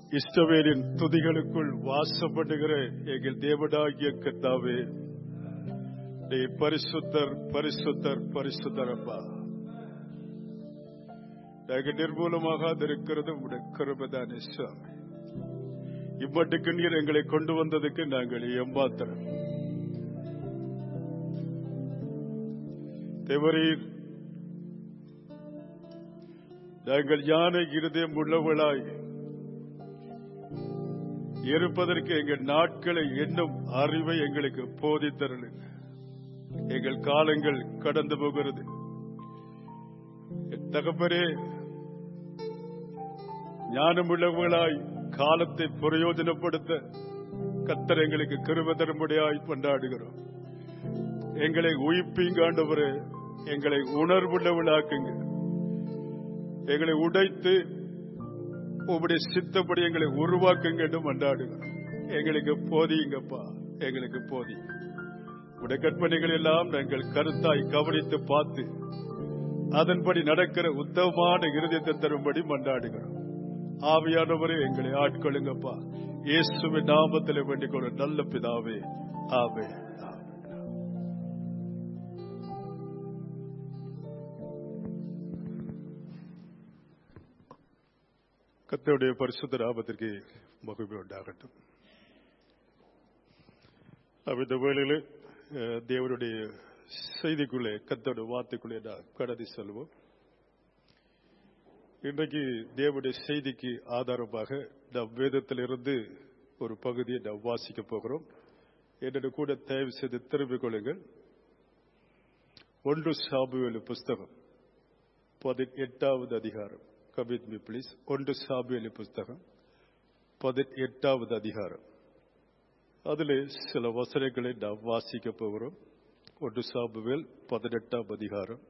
இஷ்டவேலின் துதிகளுக்குள் வாசப்படுகிற எங்கள் தேவனாகிய கர்த்தாவே நீ பரிசுத்தர் பரிசுத்தர் பரிசுத்தர் அப்பா நாங்கள் நிர்மூலமாக இருக்கிறது உடைய கருபதான சுவாமி இம்மட்டுக்கு நீர் எங்களை கொண்டு வந்ததுக்கு நாங்கள் எம்பாத்திரம் தேவரீர் நாங்கள் யானை இருதயம் உள்ளவளாய் இருப்பதற்கு எங்கள் நாட்களை என்னும் அறிவை எங்களுக்கு போதித்தருளுங்க எங்கள் காலங்கள் கடந்து போகிறது என் தகப்பரே ஞானமுள்ளவர்களாய் காலத்தை பிரயோஜனப்படுத்த கத்தர் எங்களுக்கு கிருப தரும்படியாய் கொண்டாடுகிறோம் எங்களை உயிப்பீங்காண்டவரே எங்களை உணர்வுள்ளவளாக்குங்க எங்களை உடைத்து உங்களுடைய சித்தப்படி எங்களை உருவாக்குங்க என்று கொண்டாடுகிறோம் எங்களுக்கு போதியுங்கப்பா எங்களுக்கு போதி உடைய கற்பனைகள் எல்லாம் நாங்கள் கருத்தாய் கவனித்து பார்த்து அதன்படி நடக்கிற உத்தமமான இருதயத்தை தரும்படி மண்டாடுகிறோம் ஆவியானவரே எங்களை ஆட்கொள்ளுங்கப்பா இயேசுவின் நாமத்தில் வேண்டிக் கொள்ள நல்ல பிதாவே ஆவே கத்தருடைய பரிசுத்த நாமத்திற்கு மகிழ்ச்சி உண்டாகட்டும் அப்ப இந்த வேளையில் அஹ், தேவனுடைய செய்திக்குள்ளே கத்தோட வார்த்தைக்குள்ளே நான் கடந்து செல்வோம் இன்றைக்கு தேவனுடைய செய்திக்கு ஆதாரமாக நாம் வேதத்திலிருந்து ஒரு பகுதியை நாம் வாசிக்க போகிறோம் என்னோட கூட தயவு செய்து திரும்பிக் கொள்ளுங்கள் ஒன்று சாபுவேலு புஸ்தகம் பதினெட்டாவது அதிகாரம் கமிட் மீ பிளீஸ் ஒன்று சாபுவேலு புஸ்தகம் பதினெட்டாவது அதிகாரம் அதில் சில வசனங்களை நாம் வாசிக்க போகிறோம் ஒன்று சாபுவேல் பதினெட்டாம் அதிகாரம்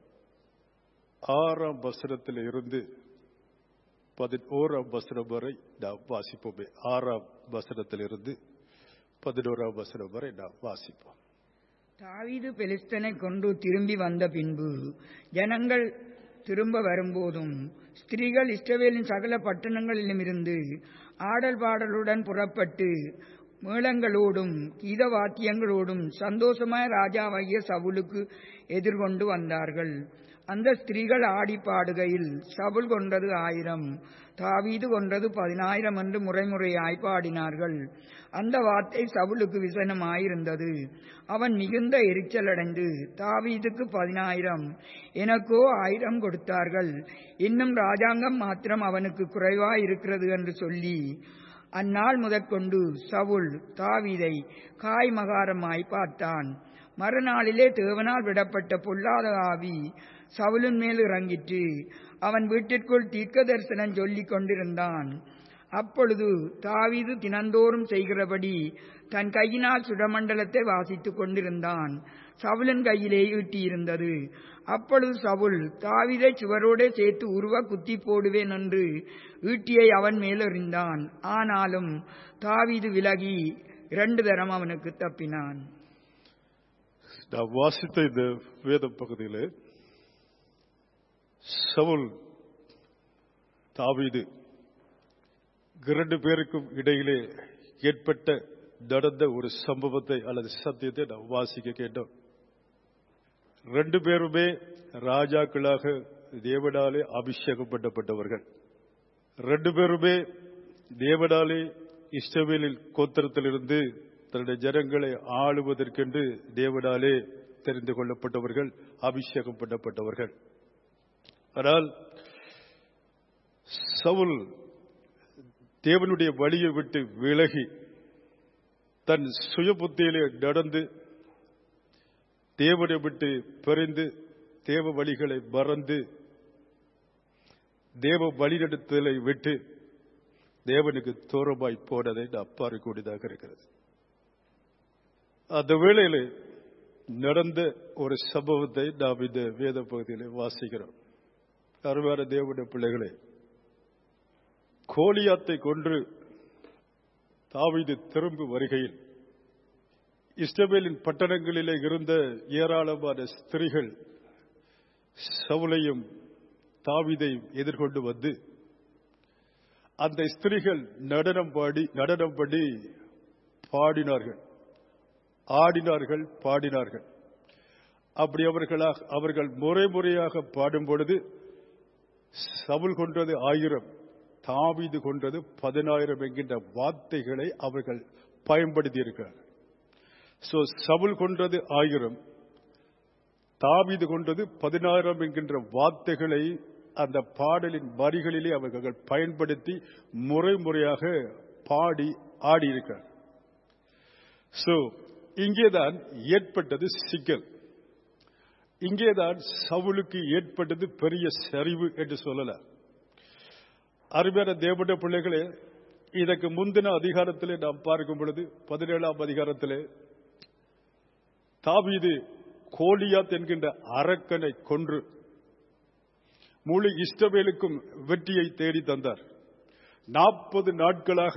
ஆறாம் வசனத்தில் இருந்து பதினோராம் வசனம் வரை நாம் வாசிப்போமே ஆறாம் வசனத்திலிருந்து பதினோராம் வசனம் வரை நாம் வாசிப்போம் தாவீது பெலிஸ்தனை கொண்டு திரும்பி வந்த பின்பு ஜனங்கள் திரும்ப வரும்போதும் ஸ்திரீகள் இஸ்ரவேலின் சகல பட்டணங்களிலுமிருந்து ஆடல் பாடலுடன் புறப்பட்டு மேளங்களோடும் கீத வாத்தியங்களோடும் சந்தோஷமாய் ராஜாவாகிய சவுலுக்கு எதிர்கொண்டு வந்தார்கள் அந்த ஸ்திரீகள் ஆடி பாடுகையில் சவுல் கொண்டது ஆயிரம் தாவீது கொண்டது பதினாயிரம் என்று முறைமுறையாய் பாடினார்கள் அந்த வார்த்தை சவுலுக்கு விசனமாயிருந்தது அவன் மிகுந்த எரிச்சலடைந்து தாவீதுக்கு பதினாயிரம் எனக்கோ ஆயிரம் கொடுத்தார்கள் இன்னும் ராஜாங்கம் மாத்திரம் அவனுக்கு குறைவாயிருக்கிறது என்று சொல்லி அந்நாள் முதற்கொண்டு சவுல் தாவீதை காய் மகாரமாய் பார்த்தான் மறுநாளிலே தேவனால் விடப்பட்ட பொல்லாத ஆவி சவுலின் மேல் இறங்கிற்று அவன் வீட்டிற்குள் தீர்க்க தரிசனம் சொல்லிக் கொண்டிருந்தான் அப்பொழுது தாவீது தினந்தோறும் செய்கிறபடி தன் கையினால் சுடமண்டலத்தை வாசித்துக் கொண்டிருந்தான் சவுலின் கையிலே ஈட்டியிருந்தது அப்பொழுது சவுல் தாவீதை சுவரோடே சேர்த்து உருவ குத்தி போடுவேன் என்று ஈட்டியை அவன் மேல் எறிந்தான் ஆனாலும் தாவீது விலகி இரண்டு தரம் அவனுக்கு தப்பினான் நாம் வாசித்த இந்த வேத பகுதியில் சவுல் தாவீது இரண்டு பேருக்கும் இடையிலே ஏற்பட்ட நடந்த ஒரு சம்பவத்தை அல்லது சத்தியத்தை நாம் வாசிக்க கேட்டோம் ரெண்டு பேருமே ராஜாக்களாக தேவனாலே அபிஷேகம் பண்ணப்பட்டவர்கள் ரெண்டு பேருமே தேவனாலே இஸ்ரவேலில் கோத்திரத்திலிருந்து தன்னுடைய ஜனங்களை ஆளுவதற்கென்று தேவனாலே தெரிந்து கொள்ளப்பட்டவர்கள் அபிஷேகம் பண்ணப்பட்டவர்கள் ஆனால் சவுல் தேவனுடைய வழியை விட்டு விலகி தன் சுய புத்தியிலே நடந்து தேவனை விட்டு பிரிந்து தேவ வழிகளை மறந்து தேவ வழிநடத்தலை விட்டு தேவனுக்கு தூரமாய் போனதை நாம் பார்க்கக்கூடியதாக இருக்கிறது அந்த வேளையில் நடந்த ஒரு சம்பவத்தை நாம் இந்த வேத பகுதியில் வாசிக்கிறோம் அருமையான தேவனுடைய பிள்ளைகளே கோலியாத்தை கொன்று தாவீது திரும்பி வருகையில் இஸ்ரவேலின் பட்டணங்களிலே இருந்த ஏராளமான ஸ்திரீகள் சவுலையும் தாவீதையும் எதிர்கொண்டு வந்து அந்த ஸ்திரீகள் நடனம் பாடி நடனம் பண்ணி பாடினார்கள் ஆடினார்கள் பாடினார்கள் அப்படி அவர்களாக அவர்கள் முறை முறையாக பாடும் பொழுது சவுல் கொன்றது ஆயிரம் தாவீது கொன்றது பதினாயிரம் என்கின்ற வார்த்தைகளை அவர்கள் பயன்படுத்தி இருக்கிறார்கள் சோ சவுல் கொன்றது ஆயிரம் தாவீது கொன்றது பதினாயிரம் என்கின்ற வார்த்தைகளை அந்த பாடலின் வரிகளிலே அவர்கள் பயன்படுத்தி முறை முறையாக பாடி ஆடியிருக்கிறார் சோ இங்கேதான் ஏற்பட்டது சிக்கல் இங்கேதான் சவுலுக்கு ஏற்பட்டது பெரிய சரிவு என்று சொல்லலாம் அருமையான தேவட பிள்ளைகளே இதற்கு முந்தின அதிகாரத்திலே நாம் பார்க்கும் பொழுது பதினேழாம் அதிகாரத்திலே தாவீது கோலியாத் என்கின்ற அரக்கனை கொன்று முழு இஷ்டவேலுக்கும் வெற்றியை தேடி தந்தார் நாற்பது நாட்களாக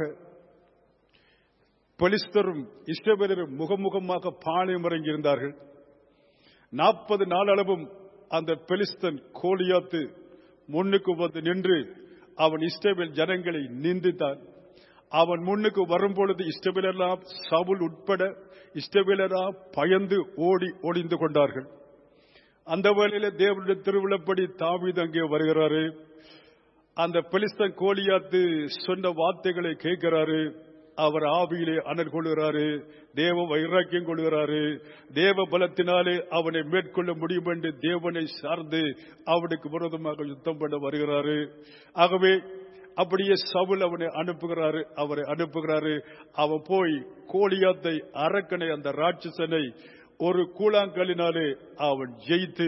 பெலிஸ்தரும் இஷ்டவேலரும் முகமுகமாக பாளையம் இறங்கியிருந்தார்கள் நாற்பது நாளளவும் அந்த பெலிஸ்தன் கோலியாத்து முன்னுக்கு வந்து நின்று அவன் இஷ்டவேல் ஜனங்களை நிந்தித்தான் அவன் முன்னுக்கு வரும்பொழுது இஷ்டவேலெல்லாம் சவுல் உட்பட இஷ்டவேலெல்லாம் பயந்து ஓடி ஒளிந்து கொண்டார்கள் அந்த வேளையில தேவனுடைய திருவிழப்படி தாவீது அங்கே வருகிறாரு அந்த பெலிஸ்தன் கோலியாத்து சொன்ன வார்த்தைகளை கேட்கிறாரு அவர் ஆவியிலே அனல் கொள்கிறாரு தேவ வைராக்கியம் கொள்கிறாரு தேவ பலத்தினாலே அவனை மேற்கொள்ள முடியும் என்று தேவனை சார்ந்து அவனுக்கு விரோதமாக யுத்தம் பண்ண வருகிறாரு ஆகவே அப்படியே சவுல் அவனை அனுப்புகிறாரு அவரை அனுப்புகிறாரு அவன் போய் கோலியாத்தை அரக்கனை அந்த ராட்சசனை ஒரு கூழாங்கல்லினாலே அவன் ஜெயித்து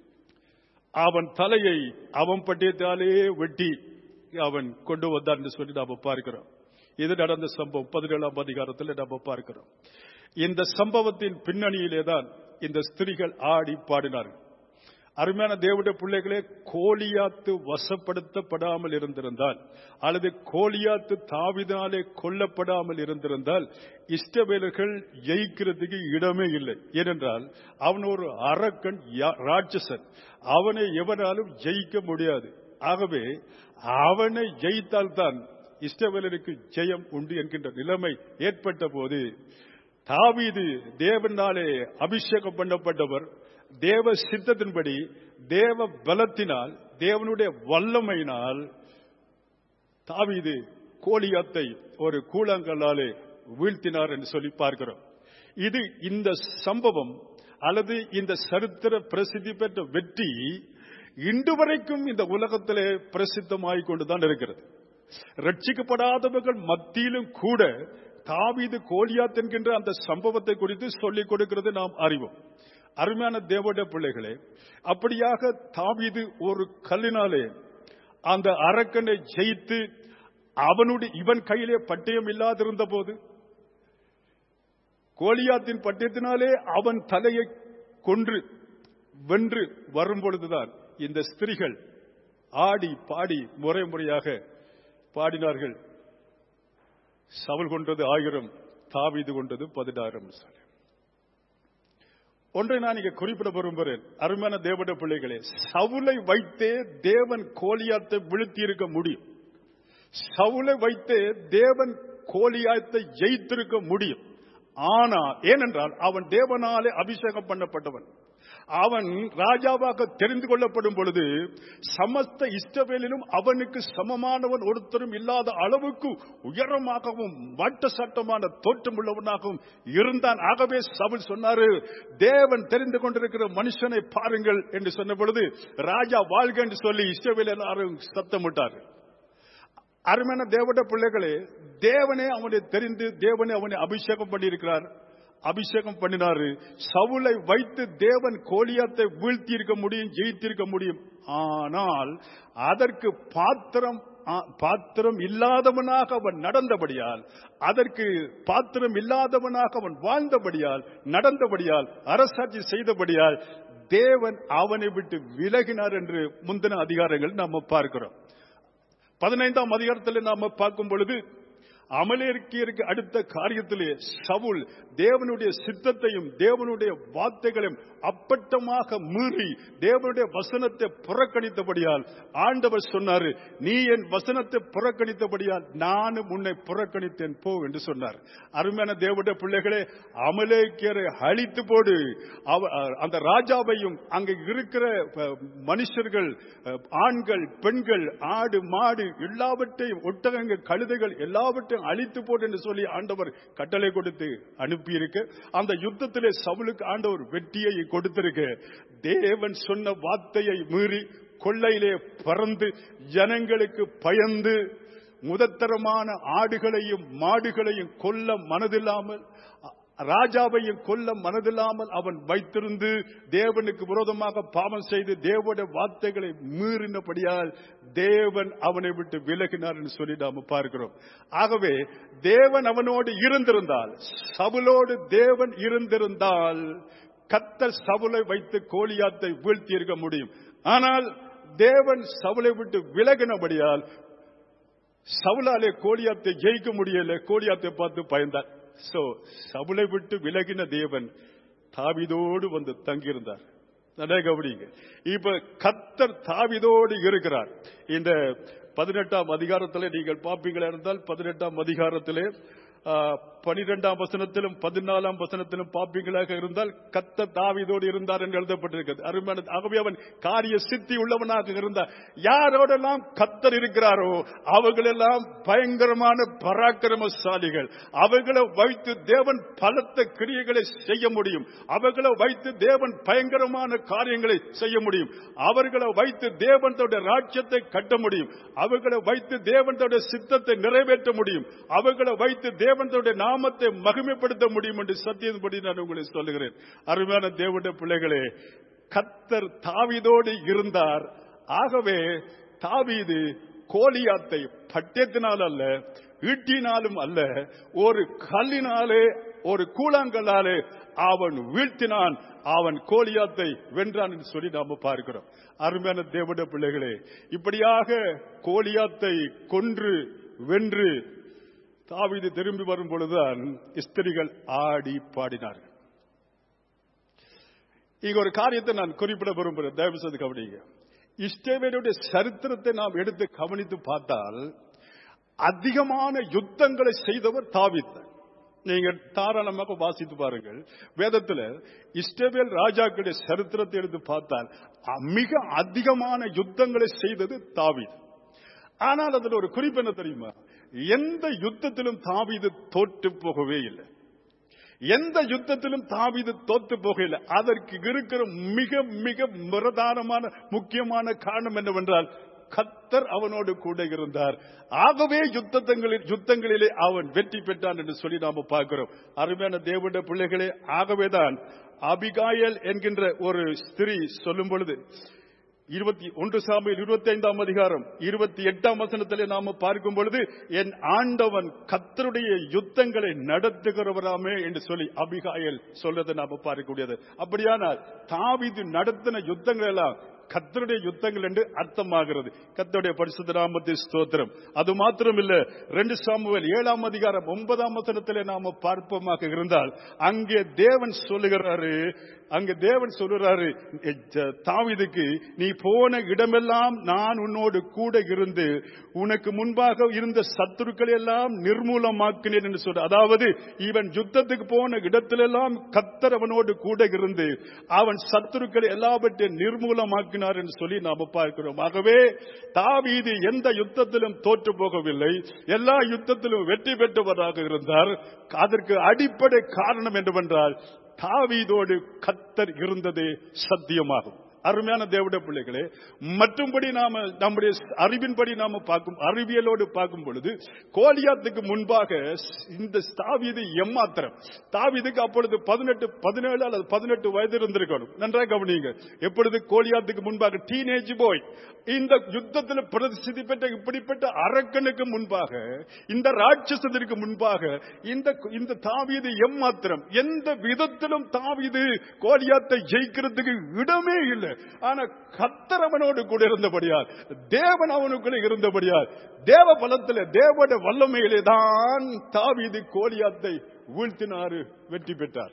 அவன் தலையை அவன் பட்டியத்தாலே வெட்டி அவன் கொண்டு வந்தான் என்று சொல்லி நாம பார்க்கிறோம் இது நடந்த சம்பவம் பதினேழாம் அதிகாரத்தில் நாம பார்க்கிறோம் இந்த சம்பவத்தின் பின்னணியிலே தான் இந்த ஸ்திரீகள் ஆடி பாடினார்கள் அருமையான தேவடைய பிள்ளைகளே கோலியாத்து வசப்படுத்தப்படாமல் இருந்திருந்தால் அல்லது கோலியாத்து தாவிதாலே கொல்லப்படாமல் இருந்திருந்தால் இஷ்டவேலர்கள் ஜெயிக்கிறதுக்கு இடமே இல்லை ஏனென்றால் அவன் ஒரு அரக்கன் ராட்சசன் அவனை எவனாலும் ஜெயிக்க முடியாது ஆகவே அவனை ஜெயித்தால்தான் இஷ்டவேலருக்கு ஜெயம் உண்டு என்கின்ற நிலைமை ஏற்பட்ட போது தாவீது தேவனாலே அபிஷேகம் பண்ணப்பட்டவர் தேவ சித்தத்தின்படி தேவ பலத்தினால் தேவனுடைய வல்லமையினால் தாவீது கோலியாத்தை ஒரு கூழாங்கல்லாலே வீழ்த்தினார் என்று சொல்லி பார்க்கிறோம் இது இந்த சம்பவம் அல்லது இந்த சரித்திர பிரசித்தி பெற்ற வெற்றி இன்று வரைக்கும் இந்த உலகத்திலே பிரசித்தமாகிக் கொண்டுதான் இருக்கிறது ரட்சிக்கப்படாதவர்கள் மத்தியிலும் கூட தாவீது கோலியாத் என்கின்ற அந்த சம்பவத்தை குறித்து சொல்லிக் கொடுக்கிறது நாம் அறிவோம் அருமையான தேவட பிள்ளைகளே அப்படியாக தாவீது ஒரு கல்லினாலே அந்த அரக்கனை ஜெயித்து அவனுடைய இவன் கையிலே பட்டயம் இல்லாதிருந்த போது கோலியாத்தின் பட்டயத்தினாலே அவன் தலையை கொன்று வென்று வரும் பொழுதுதான் இந்த ஸ்திரிகள் ஆடி பாடி முறை முறையாக பாடினார்கள் சவல் கொண்டது ஆயிரம் தாவீது கொண்டது பதினாயிரம் சொல்லி ஒன்றை நான் இங்க குறிப்பிட விரும்புகிறேன் அருமையான தேவட பிள்ளைகளே சவுலை வைத்தே தேவன் கோலியாத்தை வீழ்த்தி இருக்க முடியும் சவுலை வைத்தே தேவன் கோலியாத்தை ஜெயித்திருக்க முடியும் ஆனா ஏனென்றால் அவன் தேவனாலே அபிஷேகம் பண்ணப்பட்டவன் அவன் ராஜாவாக தெரிந்து கொள்ளப்படும் பொழுது சமஸ்த இஷ்டவேலிலும் அவனுக்கு சமமானவன் ஒருத்தரும் இல்லாத அளவுக்கு உயரமாகவும் வட்ட சட்டமான தோற்றம் உள்ளவனாகவும் இருந்தான் ஆகவே சவுல் சொன்னாரு தேவன் தெரிந்து கொண்டிருக்கிற மனுஷனை பாருங்கள் என்று சொன்ன பொழுது ராஜா வாழ்க என்று சொல்லி இஷ்டவேல் எல்லாரும் சத்தமிட்டார்கள் அருமையான தேவட பிள்ளைகளே தேவனே அவனை தெரிந்து தேவனே அவனை அபிஷேகம் பண்ணியிருக்கிறார் அபிஷேகம் பண்ணினாரு சவுளை வைத்து தேவன் கோலியாத்தை வீழ்த்தி இருக்க முடியும் ஜெயித்திருக்க முடியும் ஆனால் அதற்கு பாத்திரம் பாத்திரம் இல்லாதவனாக அவன் நடந்தபடியால் அதற்கு பாத்திரம் இல்லாதவனாக அவன் வாழ்ந்தபடியால் நடந்தபடியால் அரசாட்சி செய்தபடியால் தேவன் அவனை விட்டு விலகினார் என்று முந்தின அதிகாரங்கள் நாம பார்க்கிறோம் பதினைந்தாம் அதிகாரத்தில் நாம பார்க்கும் பொழுது அமலேற்கியருக்கு அடுத்த காரியத்திலே சவுல் தேவனுடைய சித்தத்தையும் தேவனுடைய வார்த்தைகளையும் அப்பட்டமாக மீறி தேவனுடைய வசனத்தை புறக்கணித்தபடியால் ஆண்டவர் சொன்னாரு நீ என் வசனத்தை புறக்கணித்தபடியால் நானும் உன்னை புறக்கணித்தேன் போ என்று சொன்னார் அருமையான தேவனுடைய பிள்ளைகளே அமலேக்கியரை அழித்து போடு அவ- அந்த ராஜாவையும் அங்க இருக்கிற அஹ், மனுஷர்கள் அஹ், ஆண்கள் பெண்கள் ஆடு மாடு எல்லாவற்றையும் ஒட்டகங்கள் கழுதைகள் எல்லாவற்றையும் அழித்து போடு என்று சொல்லி ஆண்டவர் கட்டளை கொடுத்து அனுப்பியிருக்க அந்த யுத்தத்திலே சவுலுக்கு ஆண்டவர் வெற்றியை கொடுத்திருக்க தேவன் சொன்ன வார்த்தையை மீறி கொள்ளையிலே பறந்து ஜனங்களுக்கு பயந்து முதத்தரமான ஆடுகளையும் மாடுகளையும் கொல்ல மனதில்லாமல் ராஜாவையும் கொல்ல மனதில்லாமல் அவன் வைத்திருந்து தேவனுக்கு விரோதமாக பாவம் செய்து தேவனுடைய வார்த்தைகளை மீறினபடியால் தேவன் அவனை விட்டு விலகினார் என்று சொல்லி நாம பார்க்கிறோம் ஆகவே தேவன் அவனோடு இருந்திருந்தால் சவுலோடு தேவன் இருந்திருந்தால் கத்தர் சவுலை வைத்து கோலியாத்தை வீழ்த்தி இருக்க முடியும் ஆனால் தேவன் சவுலை விட்டு விலகினபடியால் சவுலாலே கோலியாத்தை ஜெயிக்க முடியல கோலியாத்தை பார்த்து பயந்தார் சோ சவுலை விட்டு விலகின தேவன் தாவிதோடு வந்து தங்கியிருந்தார் நல்லா கவனிங்க இப்ப கத்தர் தாவிதோடு இருக்கிறார் இந்த பதினெட்டாம் அதிகாரத்திலே நீங்கள் பாப்பீங்களா இருந்தால் பதினெட்டாம் அதிகாரத்திலே பனிரெண்டாம் வசனத்திலும் பதினாலாம் வசனத்திலும் பாப்பீங்களாக இருந்தால் கத்த தாவிதோடு இருந்தார் என்று எழுதப்பட்டிருக்கிறது அருமையான ஆகவே அவன் காரிய சித்தி உள்ளவனாக இருந்தார் யாரோடெல்லாம் கத்தர் இருக்கிறாரோ அவர்களெல்லாம் பயங்கரமான பராக்கிரமசாலிகள் அவர்களை வைத்து தேவன் பலத்த கிரியைகளை செய்ய முடியும் அவர்களை வைத்து தேவன் பயங்கரமான காரியங்களை செய்ய முடியும் அவர்களை வைத்து தேவன் தன்னுடைய ராஜ்யத்தை கட்ட முடியும் அவர்களை வைத்து தேவன் தன்னுடைய சித்தத்தை நிறைவேற்ற முடியும் அவர்களை வைத்து தேவன் தன்னுடைய நாமத்தை மகிமைப்படுத்த முடியும் என்று சத்தியத்தின்படி நான் உங்களை சொல்லுகிறேன் அருமையான தேவனுடைய பிள்ளைகளே கத்தர் தாவிதோடு இருந்தார் ஆகவே தாவீது கோலியாத்தை பட்டயத்தினால் அல்ல ஈட்டினாலும் அல்ல ஒரு கல்லினாலே ஒரு கூழாங்கல்லாலே அவன் வீழ்த்தினான் அவன் கோலியாத்தை வென்றான் என்று சொல்லி நாம பார்க்கிறோம் அருமையான தேவனுடைய பிள்ளைகளே இப்படியாக கோலியாத்தை கொன்று வென்று தாவீது திரும்பி வரும் பொழுதுதான் ஸ்திரிகள் ஆடி பாடினார்கள் இங்க ஒரு காரியத்தை நான் குறிப்பிட விரும்புகிறேன் தயவு செய்து கவனிங்க இஸ்டேவேனுடைய சரித்திரத்தை நாம் எடுத்து கவனித்து பார்த்தால் அதிகமான யுத்தங்களை செய்தவர் தாவித்த நீங்க தாராளமாக வாசித்து பாருங்கள் வேதத்துல இஸ்டேவேல் ராஜாக்களுடைய சரித்திரத்தை எடுத்து பார்த்தால் மிக அதிகமான யுத்தங்களை செய்தது தாவீது ஆனால் அதில் ஒரு குறிப்பு என்ன தெரியுமா எந்த யுத்தத்திலும் தாவீது தோற்று போகவே இல்லை எந்த யுத்தத்திலும் தாவீது தோத்து போகவில்லை அதற்கு இருக்கிற மிக மிக பிரதானமான முக்கியமான காரணம் என்னவென்றால் கத்தர் அவனோடு கூட இருந்தார் ஆகவே யுத்தங்களில் யுத்தங்களிலே அவன் வெற்றி பெற்றான் என்று சொல்லி நாம பார்க்கிறோம் அருமையான தேவனுடைய பிள்ளைகளே ஆகவேதான் அபிகாயல் என்கின்ற ஒரு ஸ்திரீ சொல்லும் பொழுது இருபத்தி ஒன்று சாமியில் இருபத்தி ஐந்தாம் அதிகாரம் இருபத்தி எட்டாம் வசனத்திலே நாம பார்க்கும் பொழுது என் ஆண்டவன் கத்தருடைய யுத்தங்களை நடத்துகிறவராமே என்று சொல்லி அபிகாயல் சொல்றதை நாம பார்க்கக்கூடியது அப்படியானால் தாவிது நடத்தின யுத்தங்கள் எல்லாம் கத்தருடைய யுத்தங்கள் என்று அர்த்தமாகிறது கத்தருடைய பரிசுத்த நாமத்தை ஸ்தோத்திரம் அது மாத்திரம் இல்ல ரெண்டு சாமுவேல் ஏழாம் அதிகாரம் ஒன்பதாம் வசனத்திலே நாம பார்ப்போமாக இருந்தால் அங்கே தேவன் சொல்லுகிறாரு அங்க தேவன் சொல்லுறாரு தாவிதுக்கு நீ போன இடமெல்லாம் நான் உன்னோடு கூட இருந்து உனக்கு முன்பாக இருந்த சத்துருக்களை எல்லாம் நிர்மூலமாக்கினேன் என்று சொல்ற அதாவது இவன் யுத்தத்துக்கு போன இடத்திலெல்லாம் கத்தர் அவனோடு கூட இருந்து அவன் சத்துருக்களை எல்லாவற்றையும் நிர்மூலமாக்கினார் என்று சொல்லி நாம பார்க்கிறோம் ஆகவே தாவீது எந்த யுத்தத்திலும் தோற்று போகவில்லை எல்லா யுத்தத்திலும் வெற்றி பெற்றவராக இருந்தார் அதற்கு அடிப்படை காரணம் என்னவென்றால் தாவீதோடு கத்தர் இருந்ததே சத்தியமாகும் அருமையான தேவடைய பிள்ளைகளே மற்றும்படி நாம நம்முடைய அறிவின்படி நாம பார்க்கும் அறிவியலோடு பார்க்கும் பொழுது கோலியாத்துக்கு முன்பாக இந்த தாவீது எம்மாத்திரம் தாவீதுக்கு அப்பொழுது பதினெட்டு பதினேழு அல்லது பதினெட்டு வயது இருந்திருக்கணும் நன்றாக கவனிங்க எப்பொழுது கோலியாத்துக்கு முன்பாக டீனேஜ் போய் இந்த யுத்தத்தில் பிரசித்தி பெற்ற இப்படிப்பட்ட அரக்கனுக்கு முன்பாக இந்த ராட்சசத்திற்கு முன்பாக இந்த இந்த தாவீது எம்மாத்திரம் எந்த விதத்திலும் தாவீது கோலியாத்தை ஜெயிக்கிறதுக்கு இடமே இல்லை இல்லை ஆனா கத்தர் அவனோடு கூட இருந்தபடியால் தேவன் அவனுக்குள்ள இருந்தபடியால் தேவ பலத்திலே தேவனுடைய வல்லமையிலே தான் தாவீது கோலியாத்தை வீழ்த்தினாரு வெற்றி பெற்றார்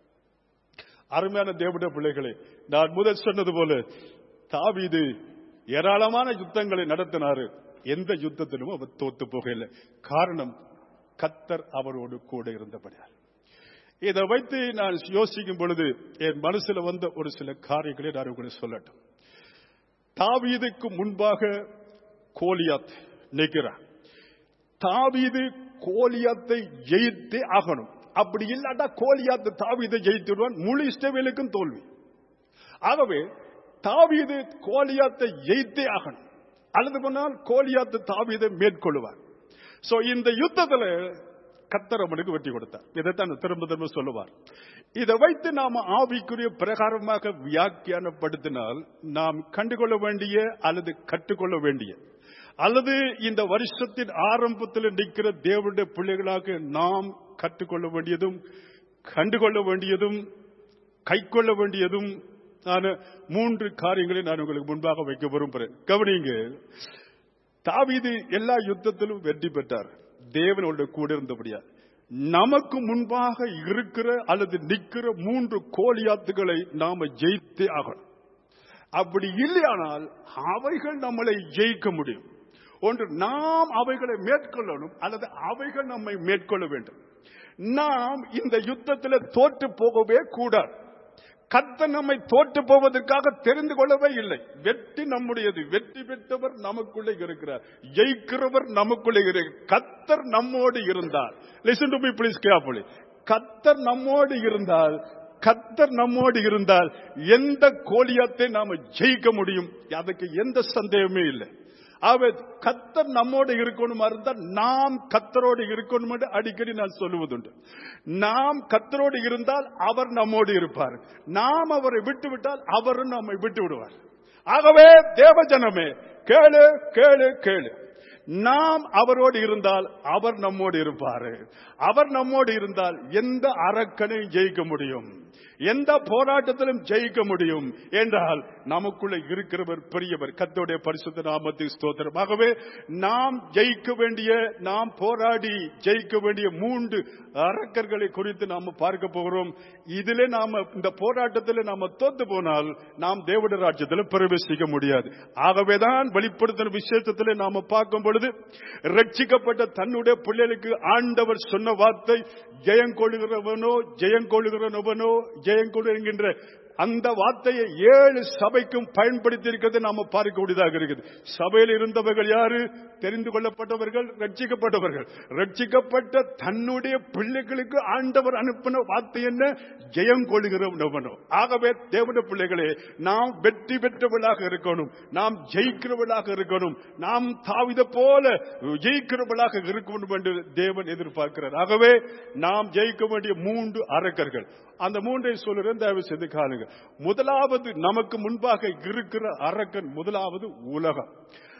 அருமையான தேவனுடைய பிள்ளைகளே நான் முதல் சொன்னது போல தாவீது ஏராளமான யுத்தங்களை நடத்தினாரு எந்த யுத்தத்திலும் அவர் தோத்து போகல காரணம் கத்தர் அவரோடு கூட இருந்தபடியால் இதை வைத்து நான் யோசிக்கும் பொழுது என் மனசுல வந்த ஒரு சில காரியங்களை நான் உங்களுக்கு சொல்லட்டும் தாவீதுக்கு முன்பாக கோலியாத் நிற்கிறார் தாவீது கோலியாத்தை ஜெயித்தே ஆகணும் அப்படி இல்லாட்டா கோலியாத்து தாவீதை ஜெயித்துடுவான் முழு இஸ்ரவேலுக்கும் தோல்வி ஆகவே தாவீது கோலியாத்தை ஜெயித்தே ஆகணும் அல்லது போனால் கோலியாத்து தாவீதை மேற்கொள்வார் சோ இந்த யுத்தத்துல கத்தர் அவனுக்கு வெற்றி கொடுத்தார் இதைத்தான் திரும்ப திரும்ப சொல்லுவார் இதை வைத்து நாம ஆவிக்குரிய பிரகாரமாக வியாக்கியானப்படுத்தினால் நாம் கண்டுகொள்ள வேண்டிய அல்லது கற்றுக்கொள்ள வேண்டிய அல்லது இந்த வருஷத்தின் ஆரம்பத்தில் நிற்கிற தேவனுடைய பிள்ளைகளாக நாம் கற்றுக்கொள்ள வேண்டியதும் கண்டுகொள்ள வேண்டியதும் கைக்கொள்ள வேண்டியதும் ஆன மூன்று காரியங்களை நான் உங்களுக்கு முன்பாக வைக்க விரும்புகிறேன் கவனிங்க தாவீது எல்லா யுத்தத்திலும் வெற்றி பெற்றார் தேவனோட கூட இருந்தபடியா நமக்கு முன்பாக இருக்கிற அல்லது நிற்கிற மூன்று கோலியாத்துகளை நாம ஜெயித்தே ஆகணும் அப்படி இல்லையானால் அவைகள் நம்மளை ஜெயிக்க முடியும் ஒன்று நாம் அவைகளை மேற்கொள்ளணும் அல்லது அவைகள் நம்மை மேற்கொள்ள வேண்டும் நாம் இந்த யுத்தத்தில் தோற்று போகவே கூடாது கத்த நம்மை தோற்று போவதற்காக தெரிந்து கொள்ளவே இல்லை வெற்றி நம்முடையது வெற்றி பெற்றவர் நமக்குள்ளே இருக்கிறார் ஜெயிக்கிறவர் நமக்குள்ளே இருக்கிறார் கத்தர் நம்மோடு இருந்தால் listen to me please carefully கத்தர் நம்மோடு இருந்தால் கத்தர் நம்மோடு இருந்தால் எந்த கோலியத்தை நாம ஜெயிக்க முடியும் அதுக்கு எந்த சந்தேகமே இல்லை ஆகவே கத்தர் நம்மோடு இருக்கணுமா இருந்தால் நாம் கத்தரோடு இருக்கணும் என்று அடிக்கடி நான் சொல்லுவதுண்டு நாம் கத்தரோடு இருந்தால் அவர் நம்மோடு இருப்பார் நாம் அவரை விட்டு விட்டால் அவரும் நம்மை விட்டு விடுவார் ஆகவே தேவஜனமே கேளு கேளு கேளு நாம் அவரோடு இருந்தால் அவர் நம்மோடு இருப்பாரு அவர் நம்மோடு இருந்தால் எந்த அரக்கனையும் ஜெயிக்க முடியும் எந்த போராட்டத்திலும் ஜெயிக்க முடியும் என்றால் நமக்குள்ள இருக்கிறவர் பெரியவர் கத்தோடைய பரிசுத்த நாமத்துக்கு ஸ்தோத்திரம் ஆகவே நாம் ஜெயிக்க வேண்டிய நாம் போராடி ஜெயிக்க வேண்டிய மூன்று அரக்கர்களை குறித்து நாம் பார்க்க போகிறோம் இதிலே நாம இந்த போராட்டத்தில் நாம தோத்து போனால் நாம் தேவட ராஜ்யத்தில் பிரவேசிக்க முடியாது ஆகவேதான் வெளிப்படுத்தின விசேஷத்தில் நாம பார்க்கும் பொழுது ரட்சிக்கப்பட்ட தன்னுடைய பிள்ளைகளுக்கு ஆண்டவர் சொன்ன வார்த்தை ஜெயங்கொள்கிறவனோ ஜெயங்கொள்கிறவனோ ஜெயங்கொள்கின்ற அந்த வார்த்தையை ஏழு சபைக்கும் பயன்படுத்தி இருக்கிறது நாம பார்க்கக்கூடியதாக இருக்குது சபையில் இருந்தவர்கள் யாரு தெரிந்து கொள்ளப்பட்டவர்கள் ரட்சிக்கப்பட்டவர்கள் ரட்சிக்கப்பட்ட தன்னுடைய பிள்ளைகளுக்கு ஆண்டவர் அனுப்பின வார்த்தை என்ன ஜெயம் கொள்கிறவனோ ஆகவே தேவன பிள்ளைகளே நாம் வெற்றி பெற்றவர்களாக இருக்கணும் நாம் ஜெயிக்கிறவர்களாக இருக்கணும் நாம் தாவித போல ஜெயிக்கிறவர்களாக இருக்கணும் என்று தேவன் எதிர்பார்க்கிறார் ஆகவே நாம் ஜெயிக்க வேண்டிய மூன்று அரக்கர்கள் அந்த மூன்றை சொல்லுறேன் தயவு செய்து காணுங்க முதலாவது நமக்கு முன்பாக இருக்கிற அரக்கன் முதலாவது உலகம்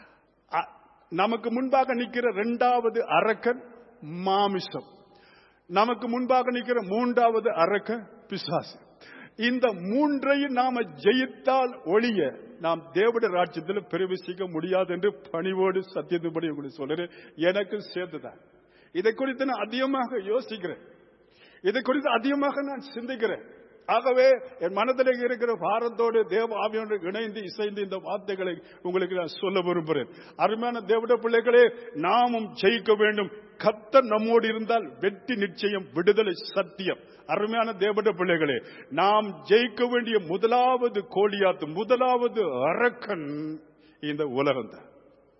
அ- நமக்கு முன்பாக நிற்கிற இரண்டாவது அரக்கன் மாமிசம் நமக்கு முன்பாக நிற்கிற மூன்றாவது அரக்கன் பிசாசு இந்த மூன்றையும் நாம ஜெயித்தால் ஒழிய நாம் தேவட ராஜ்யத்தில் பிரவேசிக்க முடியாது என்று பணிவோடு சத்தியத்துபடி உங்களுக்கு சொல்றேன் எனக்கு சேர்த்துதான் இதை குறித்து நான் அதிகமாக யோசிக்கிறேன் இதை குறித்து அதிகமாக நான் சிந்திக்கிறேன் ஆகவே என் மனதில் இருக்கிற பாரத்தோடு தேவ ஆவியோடு இணைந்து இசைந்து இந்த வார்த்தைகளை உங்களுக்கு நான் சொல்ல விரும்புகிறேன் அருமையான தேவட பிள்ளைகளே நாமும் ஜெயிக்க வேண்டும் கத்தர் நம்மோடு இருந்தால் வெற்றி நிச்சயம் விடுதலை சத்தியம் அருமையான தேவட பிள்ளைகளே நாம் ஜெயிக்க வேண்டிய முதலாவது கோலியாத்து முதலாவது அரக்கன் இந்த உலகம் தான்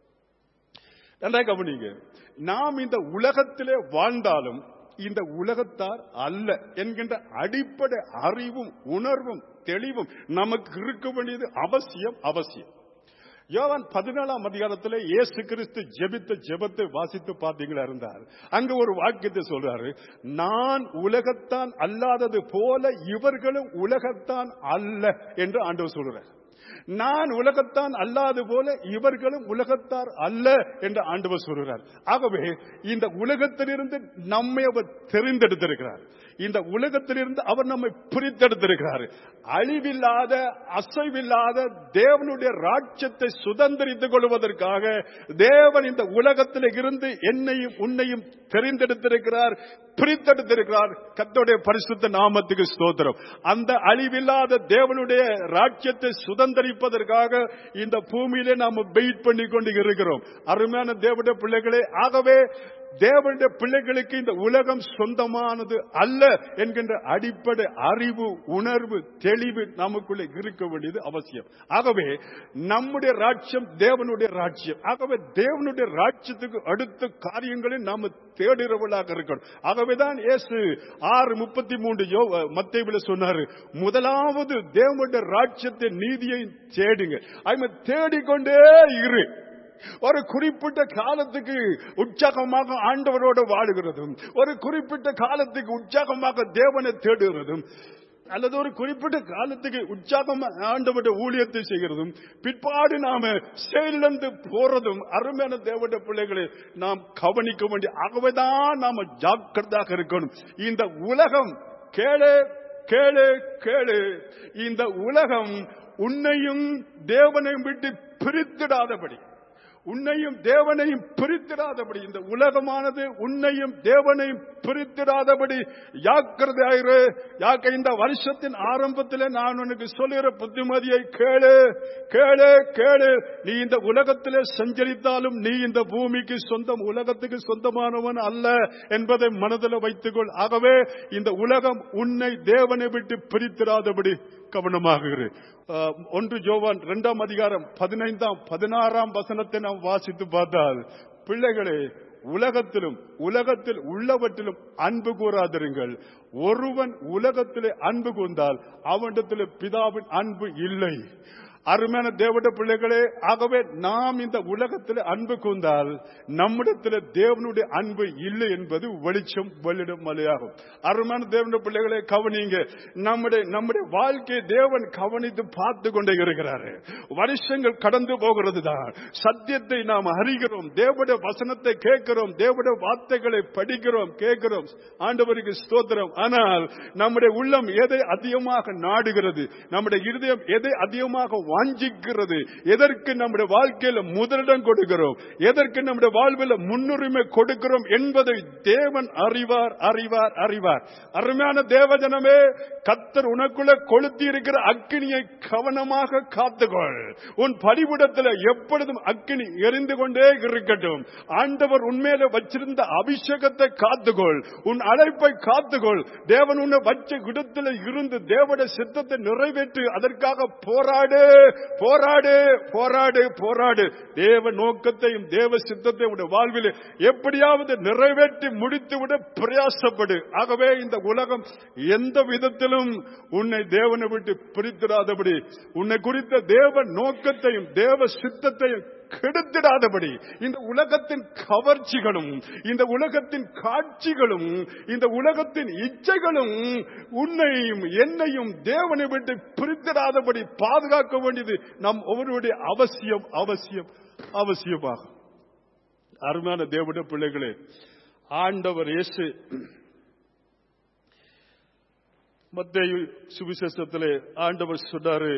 நன்றாக கவனிங்க நாம் இந்த உலகத்திலே வாழ்ந்தாலும் இந்த உலகத்தார் அல்ல என்கின்ற அடிப்படை அறிவும் உணர்வும் தெளிவும் நமக்கு இருக்க வேண்டியது அவசியம் அவசியம் யோவான் பதினாலாம் அதிகாரத்தில் இயேசு கிறிஸ்து ஜெபித்த ஜெபத்தை வாசித்து பார்த்தீங்களா இருந்தார் அங்க ஒரு வாக்கியத்தை சொல்றாரு நான் உலகத்தான் அல்லாதது போல இவர்களும் உலகத்தான் அல்ல என்று ஆண்டவர் சொல்றார் நான் உலகத்தான் அல்லாது போல இவர்களும் உலகத்தார் அல்ல என்று ஆண்டவர் சொல்கிறார் ஆகவே இந்த உலகத்திலிருந்து நம்மை அவர் தெரிந்தெடுத்திருக்கிறார் இந்த உலகத்திலிருந்து அவர் நம்மை பிரித்தெடுத்திருக்கிறார் அழிவில்லாத அசைவில்லாத தேவனுடைய ராட்சத்தை சுதந்திரித்துக் கொள்வதற்காக தேவன் இந்த உலகத்தில் இருந்து என்னையும் உன்னையும் தெரிந்தெடுத்திருக்கிறார் பிரித்தெடுத்திருக்கிறார் கத்தோடைய பரிசுத்த நாமத்துக்கு ஸ்தோத்திரம் அந்த அழிவில்லாத தேவனுடைய ராட்சியத்தை சுதந்திரிப்பதற்காக இந்த பூமியிலே நாம வெயிட் பண்ணி கொண்டு இருக்கிறோம் அருமையான தேவனுடைய பிள்ளைகளே ஆகவே தேவனுடைய பிள்ளைகளுக்கு இந்த உலகம் சொந்தமானது அல்ல என்கின்ற அடிப்படை அறிவு உணர்வு தெளிவு நமக்குள்ளே இருக்க வேண்டியது அவசியம் ஆகவே நம்முடைய ராட்சியம் தேவனுடைய ராட்சியம் ஆகவே தேவனுடைய ராட்சியத்துக்கு அடுத்த காரியங்களை நாம தேடுகிறவர்களாக இருக்கணும் ஆகவேதான் இயேசு ஆறு முப்பத்தி மூன்று யோ மத்தைவில சொன்னாரு முதலாவது தேவனுடைய ராட்சியத்தை நீதியை தேடுங்க அது தேடிக்கொண்டே இரு ஒரு குறிப்பிட்ட காலத்துக்கு உற்சாகமாக ஆண்டவரோடு வாழுகிறதும் ஒரு குறிப்பிட்ட காலத்துக்கு உற்சாகமாக தேவனை தேடுகிறதும் அல்லது ஒரு குறிப்பிட்ட காலத்துக்கு உற்சாகம் ஆண்டவருடைய ஊழியத்தை செய்கிறதும் பிற்பாடு நாம செயலிழந்து போறதும் அருமையான தேவனுடைய பிள்ளைகளை நாம் கவனிக்க வேண்டிய ஆகவேதான் நாம ஜாக்கிரதாக இருக்கணும் இந்த உலகம் கேளு கேளு கேளு இந்த உலகம் உன்னையும் தேவனையும் விட்டு பிரித்திடாதபடி உன்னையும் தேவனையும் பிரித்திடாதபடி இந்த உலகமானது உன்னையும் தேவனையும் பிரித்திடாதபடி ஜாக்கிரதையாயிரு யாக்க இந்த வருஷத்தின் ஆரம்பத்தில் நான் உனக்கு சொல்லுகிற புத்திமதியை கேளு கேளு கேளு நீ இந்த உலகத்திலே சஞ்சரித்தாலும் நீ இந்த பூமிக்கு சொந்தம் உலகத்துக்கு சொந்தமானவன் அல்ல என்பதை மனதில் வைத்துக்கொள் ஆகவே இந்த உலகம் உன்னை தேவனை விட்டு பிரித்திடாதபடி கவனமாக இரு அஹ், ஒன்று ஜோவான் இரண்டாம் அதிகாரம் பதினைந்தாம் பதினாறாம் வசனத்தை நாம் வாசித்து பார்த்தால் பிள்ளைகளே உலகத்திலும் உலகத்தில் உள்ளவற்றிலும் அன்பு கூறாதிருங்கள் ஒருவன் உலகத்திலே அன்பு கூர்ந்தால் அவனிடத்திலே பிதாவின் அன்பு இல்லை அருமையான தேவட பிள்ளைகளே ஆகவே நாம் இந்த உலகத்தில் அன்பு கூர்ந்தால் நம்மிடத்தில் தேவனுடைய அன்பு இல்லை என்பது வெளிச்சம் வெளியிடும் மலையாகும் அருமையான தேவனுடைய பிள்ளைகளே கவனிங்க நம்முடைய நம்முடைய வாழ்க்கையை தேவன் கவனித்து பார்த்து கொண்டே இருக்கிறாரு வருஷங்கள் கடந்து போகிறது தான் சத்தியத்தை நாம் அறிகிறோம் தேவனுடைய வசனத்தை கேட்கிறோம் தேவனுடைய வார்த்தைகளை படிக்கிறோம் கேட்கிறோம் ஆண்டவருக்கு ஸ்தோத்திரம் ஆனால் நம்முடைய உள்ளம் எதை அதிகமாக நாடுகிறது நம்முடைய இருதயம் எதை அதிகமாக வாஞ்சிக்கிறது எதற்கு நம்முடைய வாழ்க்கையில முதலிடம் கொடுக்கிறோம் எதற்கு நம்முடைய வாழ்வில் முன்னுரிமை கொடுக்கிறோம் என்பதை தேவன் அறிவார் அறிவார் அறிவார் அருமையான தேவஜனமே கத்தர் உனக்குள்ள கொளுத்தி இருக்கிற அக்கினியை கவனமாக காத்துக்கொள் உன் பரிவிடத்தில் எப்பொழுதும் அக்கினி எரிந்து கொண்டே இருக்கட்டும் ஆண்டவர் உண்மையில வச்சிருந்த அபிஷேகத்தை காத்துக்கொள் உன் அழைப்பை காத்துக்கொள் தேவன் உன்னை வச்ச இடத்துல இருந்து தேவட சித்தத்தை நிறைவேற்றி அதற்காக போராடு போராடு போராடு போராடு தேவ நோக்கத்தையும் தேவ சித்தத்தையும் உடைய வாழ்வில் எப்படியாவது நிறைவேற்றி முடித்துவிட பிரயாசப்படு ஆகவே இந்த உலகம் எந்த விதத்திலும் உன்னை தேவனை விட்டு பிரித்திடாதபடி உன்னை குறித்த தேவ நோக்கத்தையும் தேவ சித்தத்தையும் கெடுத்திடாதபடி இந்த உலகத்தின் கவர்ச்சிகளும் இந்த உலகத்தின் காட்சிகளும் இந்த உலகத்தின் இச்சைகளும் உன்னையும் என்னையும் தேவனை விட்டு பிரித்திடாதபடி பாதுகாக்க வேண்டியது நம் ஒவ்வொருடைய அவசியம் அவசியம் அவசியமாகும் அருமையான தேவனுடைய பிள்ளைகளே ஆண்டவர் இயேசு மத்திய சுவிசேஷத்திலே ஆண்டவர் சொன்னாரு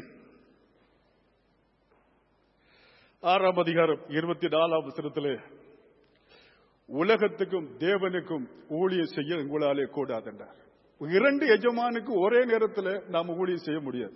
ஆறாம் அதிகாரம் இருபத்தி நாலாம் வசனத்திலே உலகத்துக்கும் தேவனுக்கும் ஊழியம் செய்ய உங்களாலே கூடாது என்றார் இரண்டு எஜமானுக்கு ஒரே நேரத்தில் நாம ஊழியம் செய்ய முடியாது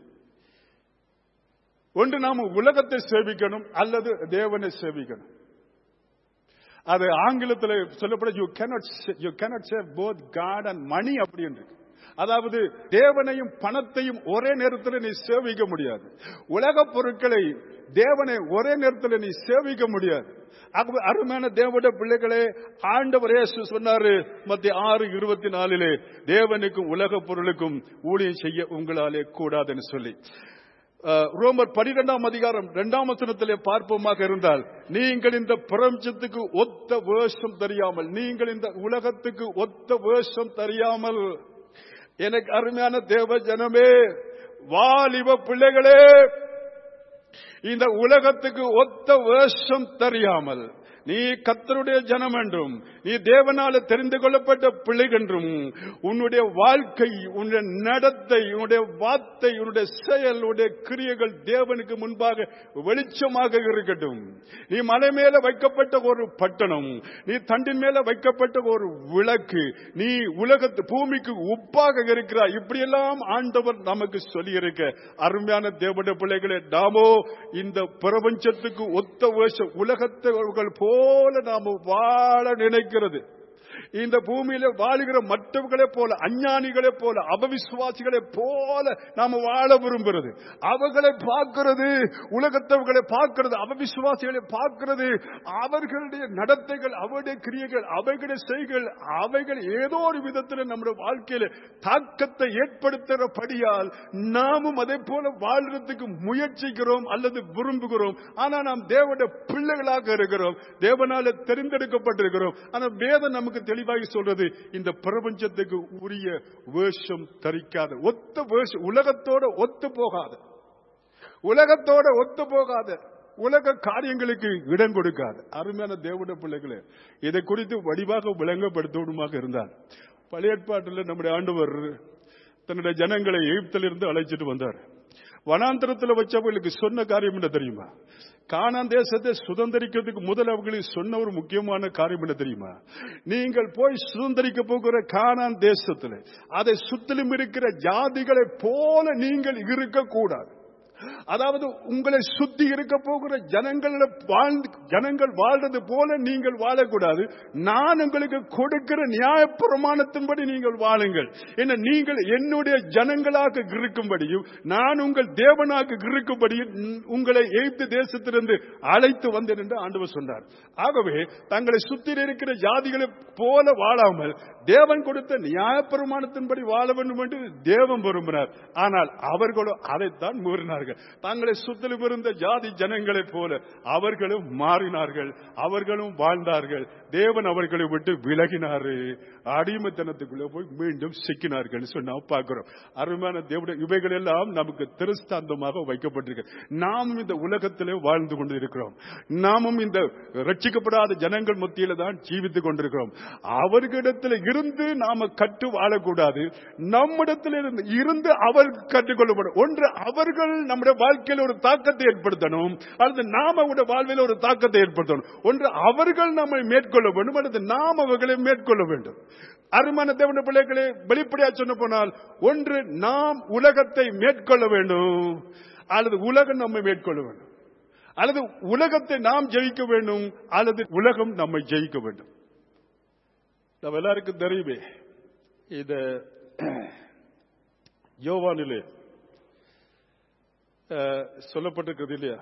ஒன்று நாம உலகத்தை சேவிக்கணும் அல்லது தேவனை சேவிக்கணும் அது ஆங்கிலத்தில் சொல்லப்பட you cannot you cannot serve both God and money அப்படின்னு இருக்கு அதாவது தேவனையும் பணத்தையும் ஒரே நேரத்தில் நீ சேவிக்க முடியாது உலக பொருட்களை தேவனை ஒரே நேரத்தில் நீ சேவிக்க முடியாது ஆகவே அருமையான தேவனுடைய பிள்ளைகளே ஆண்டவர் இயேசு சொன்னாரு மத்திய ஆறு இருபத்தி நாலிலே தேவனுக்கும் உலக பொருளுக்கும் ஊழியம் செய்ய உங்களாலே கூடாதுன்னு சொல்லி அஹ், ரோமர் பனிரெண்டாம் அதிகாரம் இரண்டாம் வசனத்திலே பார்ப்போமாக இருந்தால் நீங்கள் இந்த பிரபஞ்சத்துக்கு ஒத்த வேஷம் தெரியாமல் நீங்கள் இந்த உலகத்துக்கு ஒத்த வேஷம் தெரியாமல் எனக்கு அருமையான தேவ ஜனமே வாலிப பிள்ளைகளே இந்த உலகத்துக்கு ஒத்த வேஷம் தெரியாமல் நீ கத்தருடைய ஜனம் என்றும் நீ தேவனால தெரிந்து கொள்ளப்பட்ட பிள்ளை என்றும் உன்னுடைய வாழ்க்கை உன்னுடைய நடத்தை உன்னுடைய வார்த்தை உன்னுடைய செயல் உன்னுடைய கிரியைகள் தேவனுக்கு முன்பாக வெளிச்சமாக இருக்கட்டும் நீ மலை மேல வைக்கப்பட்ட ஒரு பட்டணம் நீ தண்டின் மேல வைக்கப்பட்ட ஒரு விளக்கு நீ உலகத்து பூமிக்கு உப்பாக இருக்கிறாய் இப்படியெல்லாம் ஆண்டவர் நமக்கு சொல்லி இருக்க அருமையான தேவனுடைய பிள்ளைகளே நாமோ இந்த பிரபஞ்சத்துக்கு ஒத்த வேஷம் உலகத்தவர்கள் போல நாம வாழ நினைக்கிறது இந்த பூமியில வாழுகிற மற்றவர்களே போல அஞ்ஞானிகளே போல அபவிசுவாசிகளை போல நாம வாழ விரும்புறது அவர்களை பார்க்கிறது உலகத்தவர்களை பார்க்கிறது அபவிசுவாசிகளை பார்க்கிறது அவர்களுடைய நடத்தைகள் அவருடைய கிரியைகள் அவைகளுடைய செய்கள் அவைகள் ஏதோ ஒரு விதத்தில் நம்முடைய வாழ்க்கையில தாக்கத்தை ஏற்படுத்துகிறபடியால் நாமும் அதே போல வாழ்றதுக்கு முயற்சிக்கிறோம் அல்லது விரும்புகிறோம் ஆனா நாம் தேவனுடைய பிள்ளைகளாக இருக்கிறோம் தேவனால தெரிந்தெடுக்கப்பட்டிருக்கிறோம் ஆனா வேதம் நமக்கு தெளிவாக சொல்றது இந்த பிரபஞ்சத்துக்கு உரிய வேஷம் தரிக்காத ஒத்த வேஷம் உலகத்தோட ஒத்து போகாத உலகத்தோட ஒத்து போகாத உலக காரியங்களுக்கு இடம் கொடுக்காது அருமையான தேவனுடைய பிள்ளைகளே இதை குறித்து வடிவாக விளங்கப்படுத்தணுமாக இருந்தார் பழைய ஏற்பாட்டில் நம்முடைய ஆண்டவர் தன்னுடைய ஜனங்களை எகிப்திலிருந்து அழைச்சிட்டு வந்தார் வனாந்தரத்தில் வச்சவர்களுக்கு சொன்ன காரியம் என்ன தெரியுமா கானான் தேசத்தை சுதந்திரிக்கிறதுக்கு முதல் அவங்களுக்கு சொன்ன ஒரு முக்கியமான காரியம் என்ன தெரியுமா நீங்கள் போய் சுதந்திரிக்க போகிற கானான் தேசத்தில் அதை சுத்திலும் இருக்கிற ஜாதிகளை போல நீங்கள் இருக்கக்கூடாது அதாவது உங்களை சுத்தி இருக்க போகிற ஜனங்கள வாழ்ந்து ஜனங்கள் வாழ்றது போல நீங்கள் வாழக்கூடாது நான் உங்களுக்கு கொடுக்கிற நியாய பிரமாணத்தின்படி நீங்கள் வாழுங்கள் என்ன நீங்கள் என்னுடைய ஜனங்களாக இருக்கும்படியும் நான் உங்கள் தேவனாக இருக்கும்படியும் உங்களை எய்த்து தேசத்திலிருந்து அழைத்து வந்தேன் என்று ஆண்டவர் சொன்னார் ஆகவே தங்களை சுத்தி இருக்கிற ஜாதிகளை போல வாழாமல் தேவன் கொடுத்த நியாய பிரமாணத்தின்படி வாழ வேண்டும் என்று தேவன் விரும்பினார் ஆனால் அவர்களோ அதைத்தான் மீறினார்கள் தங்களை சுத்திலும் இருந்த ஜாதி ஜனங்களைப் போல அவர்களும் மாறினார்கள் அவர்களும் வாழ்ந்தார்கள் தேவன் அவர்களை விட்டு விலகினாரு அடிமைத்தனத்துக்குள்ள போய் மீண்டும் சிக்கினார்கள் சொன்னா பார்க்கிறோம் அருமையான தேவனுடைய இவைகள் எல்லாம் நமக்கு திருஸ்தாந்தமாக வைக்கப்பட்டிருக்கு நாமும் இந்த உலகத்திலே வாழ்ந்து கொண்டு இருக்கிறோம் நாமும் இந்த ரட்சிக்கப்படாத ஜனங்கள் மத்தியில தான் ஜீவித்துக் கொண்டிருக்கிறோம் அவர்களிடத்தில் இருந்து நாம கற்று வாழக்கூடாது நம்மிடத்தில் இருந்து இருந்து அவர் கற்றுக்கொள்ளப்படும் ஒன்று அவர்கள் நம்முடைய வாழ்க்கையில் ஒரு தாக்கத்தை ஏற்படுத்தணும் அல்லது நாம் அவருடைய வாழ்வில் ஒரு தாக்கத்தை ஏற்படுத்தணும் ஒன்று அவர்கள் நம்மை மேற்கொள்ள வேண்டும் அல்லது நாம் அவர்களை மேற்கொள்ள வேண்டும் அருமான தேவன பிள்ளைகளை வெளிப்படையா சொன்ன போனால் ஒன்று நாம் உலகத்தை மேற்கொள்ள வேண்டும் அல்லது உலகம் நம்மை மேற்கொள்ள வேண்டும் அல்லது உலகத்தை நாம் ஜெயிக்க வேண்டும் அல்லது உலகம் நம்மை ஜெயிக்க வேண்டும் நம்ம எல்லாருக்கும் தெரியுமே இத யோவானிலே சொல்லப்பட்டிருக்கிறது இல்லையா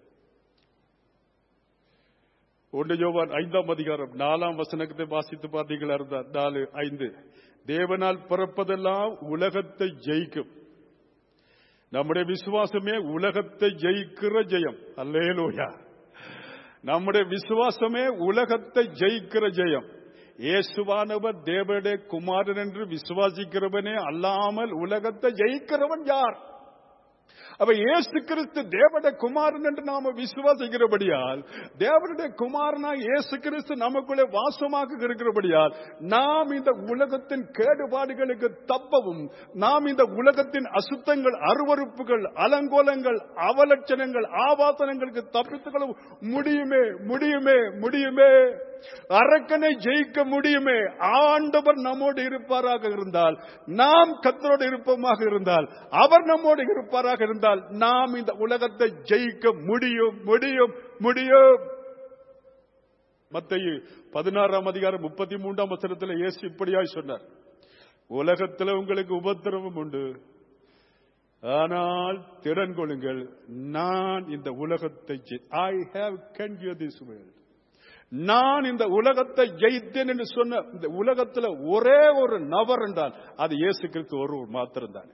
ஒன்று யோவான் ஐந்தாம் அதிகாரம் நாலாம் வசனத்தை வாசித்து பார்த்தீங்களா இருந்தா நாலு ஐந்து தேவனால் பிறப்பதெல்லாம் உலகத்தை ஜெயிக்கும் நம்முடைய விசுவாசமே உலகத்தை ஜெயிக்கிற ஜெயம் அல்லேலோயா நம்முடைய விசுவாசமே உலகத்தை ஜெயிக்கிற ஜெயம் இயேசுவானவர் தேவனுடைய குமாரன் என்று விசுவாசிக்கிறவனே அல்லாமல் உலகத்தை ஜெயிக்கிறவன் யார் அப்ப இயேசு கிறிஸ்து தேவனுடைய குமாரன் என்று நாம விசுவாசிக்கிறபடியால் தேவனுடைய குமாரனாக இயேசு கிறிஸ்து நமக்குள்ளே வாசமாக இருக்கிறபடியால் நாம் இந்த உலகத்தின் கேடுபாடுகளுக்கு தப்பவும் நாம் இந்த உலகத்தின் அசுத்தங்கள் அருவறுப்புகள் அலங்கோலங்கள் அவலட்சணங்கள் ஆபாசனங்களுக்கு தப்பித்துக் முடியுமே முடியுமே முடியுமே அரக்கனை ஜெயிக்க முடியுமே ஆண்டவர் நம்மோடு இருப்பாராக இருந்தால் நாம் கத்தரோடு இருப்போமாக இருந்தால் அவர் நம்மோடு இருப்பாராக இருந்தால் நாம் இந்த உலகத்தை ஜெயிக்க முடியும் முடியும் முடியும் மத்திய பதினாறாம் அதிகாரம் முப்பத்தி மூன்றாம் வசனத்தில் இயேசு இப்படியாய் சொன்னார் உலகத்தில் உங்களுக்கு உபத்திரவம் உண்டு ஆனால் திறன் கொள்ளுங்கள் நான் இந்த உலகத்தை I have can you this world நான் இந்த உலகத்தை ஜெயித்தேன் என்று சொன்ன இந்த உலகத்தில் ஒரே ஒரு நபர் என்றால் அது இயேசு கிறிஸ்து ஒரு மாத்திரம்தான்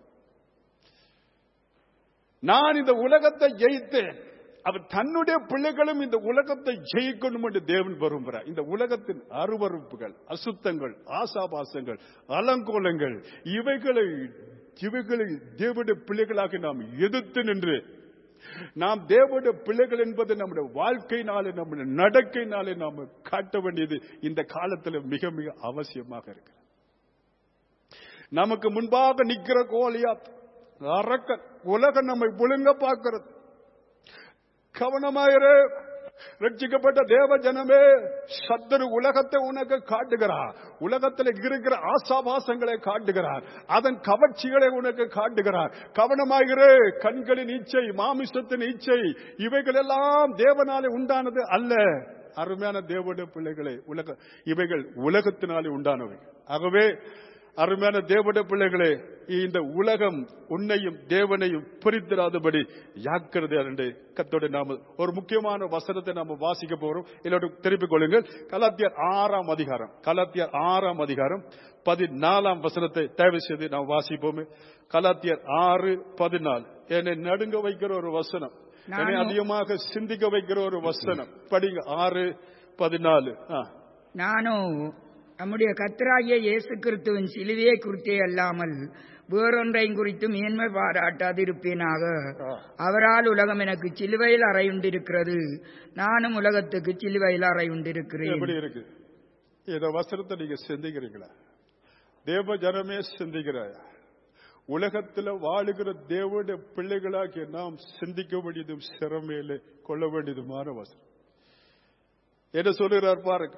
நான் இந்த உலகத்தை ஜெயித்தேன் அவர் தன்னுடைய பிள்ளைகளும் இந்த உலகத்தை ஜெயிக்கணும் என்று தேவன் விரும்புகிறார் இந்த உலகத்தின் அருவறுப்புகள் அசுத்தங்கள் ஆசாபாசங்கள் அலங்கோலங்கள் இவைகளை இவைகளை தேவனுடைய பிள்ளைகளாக நாம் எதிர்த்து நின்று நாம் தேவனுடைய பிள்ளைகள் என்பது நம்முடைய வாழ்க்கையினாலே நம்முடைய நடக்கையினாலே நாம் காட்ட வேண்டியது இந்த காலத்தில் மிக மிக அவசியமாக இருக்கு நமக்கு முன்பாக நிக்கிற கோலியாத் அரக்க உலகம் நம்மை புழுங்க பார்க்கிறது கவனமாயிரு ரட்சிக்கப்பட்ட தேவ ஜனமே சத்துரு உலகத்தை உனக்கு காட்டுகிறார் உலகத்தில் இருக்கிற ஆசாபாசங்களை காட்டுகிறார் அதன் கவர்ச்சிகளை உனக்கு காட்டுகிறார் கவனமாகிற கண்களின் இச்சை மாமிசத்தின் இச்சை இவைகள் எல்லாம் தேவனாலே உண்டானது அல்ல அருமையான தேவனுடைய பிள்ளைகளை உலக இவைகள் உலகத்தினாலே உண்டானவை ஆகவே அருமையான தேவனுடைய பிள்ளைகளே இந்த உலகம் உன்னையும் தேவனையும் பிரித்திராதபடி ஜாக்கிரதை என்று கத்தோட நாம ஒரு முக்கியமான வசனத்தை நாம வாசிக்க போறோம் எல்லாரும் திருப்பிக் கொள்ளுங்கள் கலாத்தியர் ஆறாம் அதிகாரம் கலாத்தியர் ஆறாம் அதிகாரம் பதினாலாம் வசனத்தை தயவு செய்து நாம் வாசிப்போமே கலாத்தியர் ஆறு பதினாலு என்னை நடுங்க வைக்கிற ஒரு வசனம் என்னை நானும் அதிகமாக சிந்திக்க வைக்கிற ஒரு வசனம் படிங்க ஆறு பதினாலு ஆ நானோ நம்முடைய கத்தராகிய இயேசு கிறிஸ்துவின் சிலுவையை குறித்தே அல்லாமல் வேறொன்றையும் குறித்து மேன்மை பாராட்டாதிருப்பேனாக ஆ. அவரால் உலகம் எனக்கு சிலுவையில் அறையுண்டிருக்கிறது நானும் உலகத்துக்கு சிலுவையில் அறையுண்டிருக்கிறேன் எப்படி இருக்கு இந்த வசனத்தை நீங்க சிந்திக்கிறீங்களா தேவ ஜனமே சிந்திக்கிறாயா உலகத்துல வாழுகிற தேவனுடைய பிள்ளைகளாகிய நாம் சிந்திக்க வேண்டியதும் சிறமையிலே கொள்ள வேண்டியதுமான வசனம் என்ன சொல்லுகிறார் பாருங்க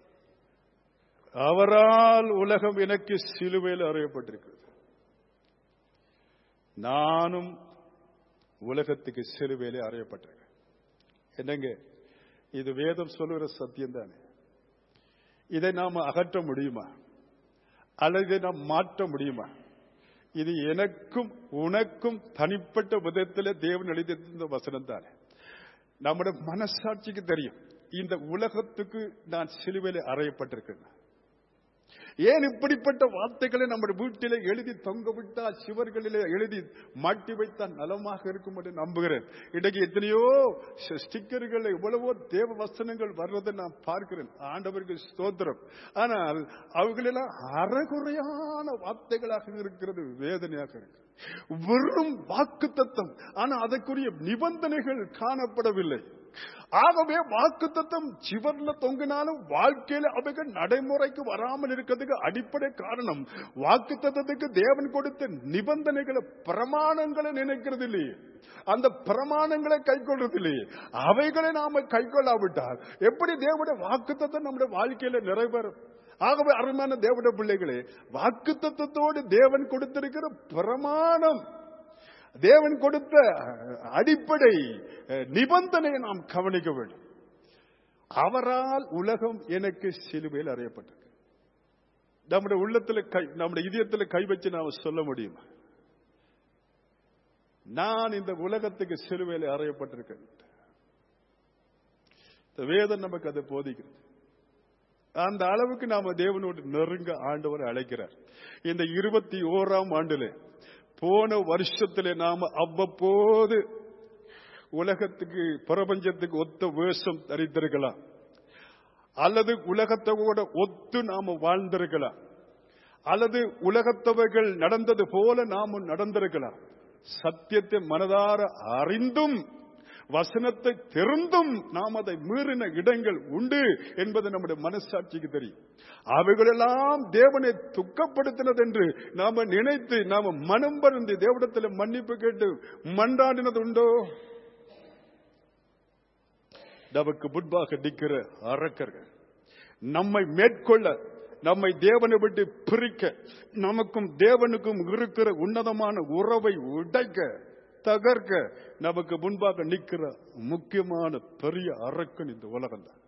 அவரால் உலகம் எனக்கு சிலுவையில் அறையப்பட்டிருக்கிறது நானும் உலகத்துக்கு சிலுவையிலே அறையப்பட்டிருக்கேன் என்னங்க இது வேதம் சொல்லுகிற சத்தியம் தானே இதை நாம அகற்ற முடியுமா அல்லது இதை நாம் மாற்ற முடியுமா இது எனக்கும் உனக்கும் தனிப்பட்ட விதத்தில் தேவன் எழுதியிருந்த வசனம் தானே நம்முடைய மனசாட்சிக்கு தெரியும் இந்த உலகத்துக்கு நான் சிலுவையில் அறையப்பட்டிருக்கேன் ஏன் இப்படிப்பட்ட வார்த்தைகளை நம்முடைய வீட்டிலே எழுதி தொங்க விட்டால் சிவர்களிலே எழுதி மாட்டி வைத்தால் நலமாக இருக்கும் என்று நம்புகிறேன் இன்றைக்கு எத்தனையோ ஸ்டிக்கர்கள் எவ்வளவோ தேவ வசனங்கள் வர்றதை நான் பார்க்கிறேன் ஆண்டவருக்கு ஸ்தோத்திரம் ஆனால் அவைகளெல்லாம் அறகுறையான வார்த்தைகளாக இருக்கிறது வேதனையாக இருக்கு வெறும் வாக்கு தத்தம் ஆனா அதற்குரிய நிபந்தனைகள் காணப்படவில்லை ஆகவே வாக்கு தத்தம் சிவர்ல தொங்கினாலும் வாழ்க்கையில அவைகள் நடைமுறைக்கு வராமல் இருக்கிறதுக்கு அடிப்படை காரணம் வாக்கு தத்தத்துக்கு தேவன் கொடுத்த நிபந்தனைகளை பிரமாணங்களை நினைக்கிறது இல்லையே அந்த பிரமாணங்களை கை இல்லையே அவைகளை நாம கை கொள்ளாவிட்டால் எப்படி தேவனுடைய வாக்கு தத்தம் நம்முடைய வாழ்க்கையில நிறைவேறும் ஆகவே அருமையான தேவனுடைய பிள்ளைகளே வாக்கு தத்தத்தோடு தேவன் கொடுத்திருக்கிற பிரமாணம் தேவன் கொடுத்த அடிப்படை நிபந்தனையை நாம் கவனிக்க வேண்டும் அவரால் உலகம் எனக்கு சிலுவையில் அறியப்பட்டிருக்கு நம்முடைய உள்ளத்துல கை நம்முடைய இதயத்துல கை வச்சு நாம சொல்ல முடியுமா நான் இந்த உலகத்துக்கு சிலுவையில் அறையப்பட்டிருக்கேன் இந்த வேதம் நமக்கு அதை போதிக்கிறது அந்த அளவுக்கு நாம தேவனோடு நெருங்க ஆண்டவர் அழைக்கிறார் இந்த இருபத்தி ஓராம் ஆண்டுல போன வருஷத்துல நாம அவ்வப்போது உலகத்துக்கு பிரபஞ்சத்துக்கு ஒத்த வேஷம் தரித்திருக்கலாம் அல்லது உலகத்தோட ஒத்து நாம வாழ்ந்திருக்கலாம் அல்லது உலகத்தவைகள் நடந்தது போல நாமும் நடந்திருக்கலாம் சத்தியத்தை மனதார அறிந்தும் வசனத்தை தெரிந்தும் நாம் அதை மீறின இடங்கள் உண்டு என்பது நம்முடைய மனசாட்சிக்கு தெரியும் அவைகளெல்லாம் தேவனை துக்கப்படுத்தினது என்று நாம நினைத்து நாம மனம் பருந்தி தேவடத்தில் மன்னிப்பு கேட்டு மன்றாடினது உண்டோ நமக்கு முன்பாக நிற்கிற அரக்கர்கள் நம்மை மேற்கொள்ள நம்மை தேவனை விட்டு பிரிக்க நமக்கும் தேவனுக்கும் இருக்கிற உன்னதமான உறவை உடைக்க தகர்க்க நமக்கு முன்பாக நிற்கிற முக்கியமான பெரிய அரக்கன் இந்த உலகம் தான்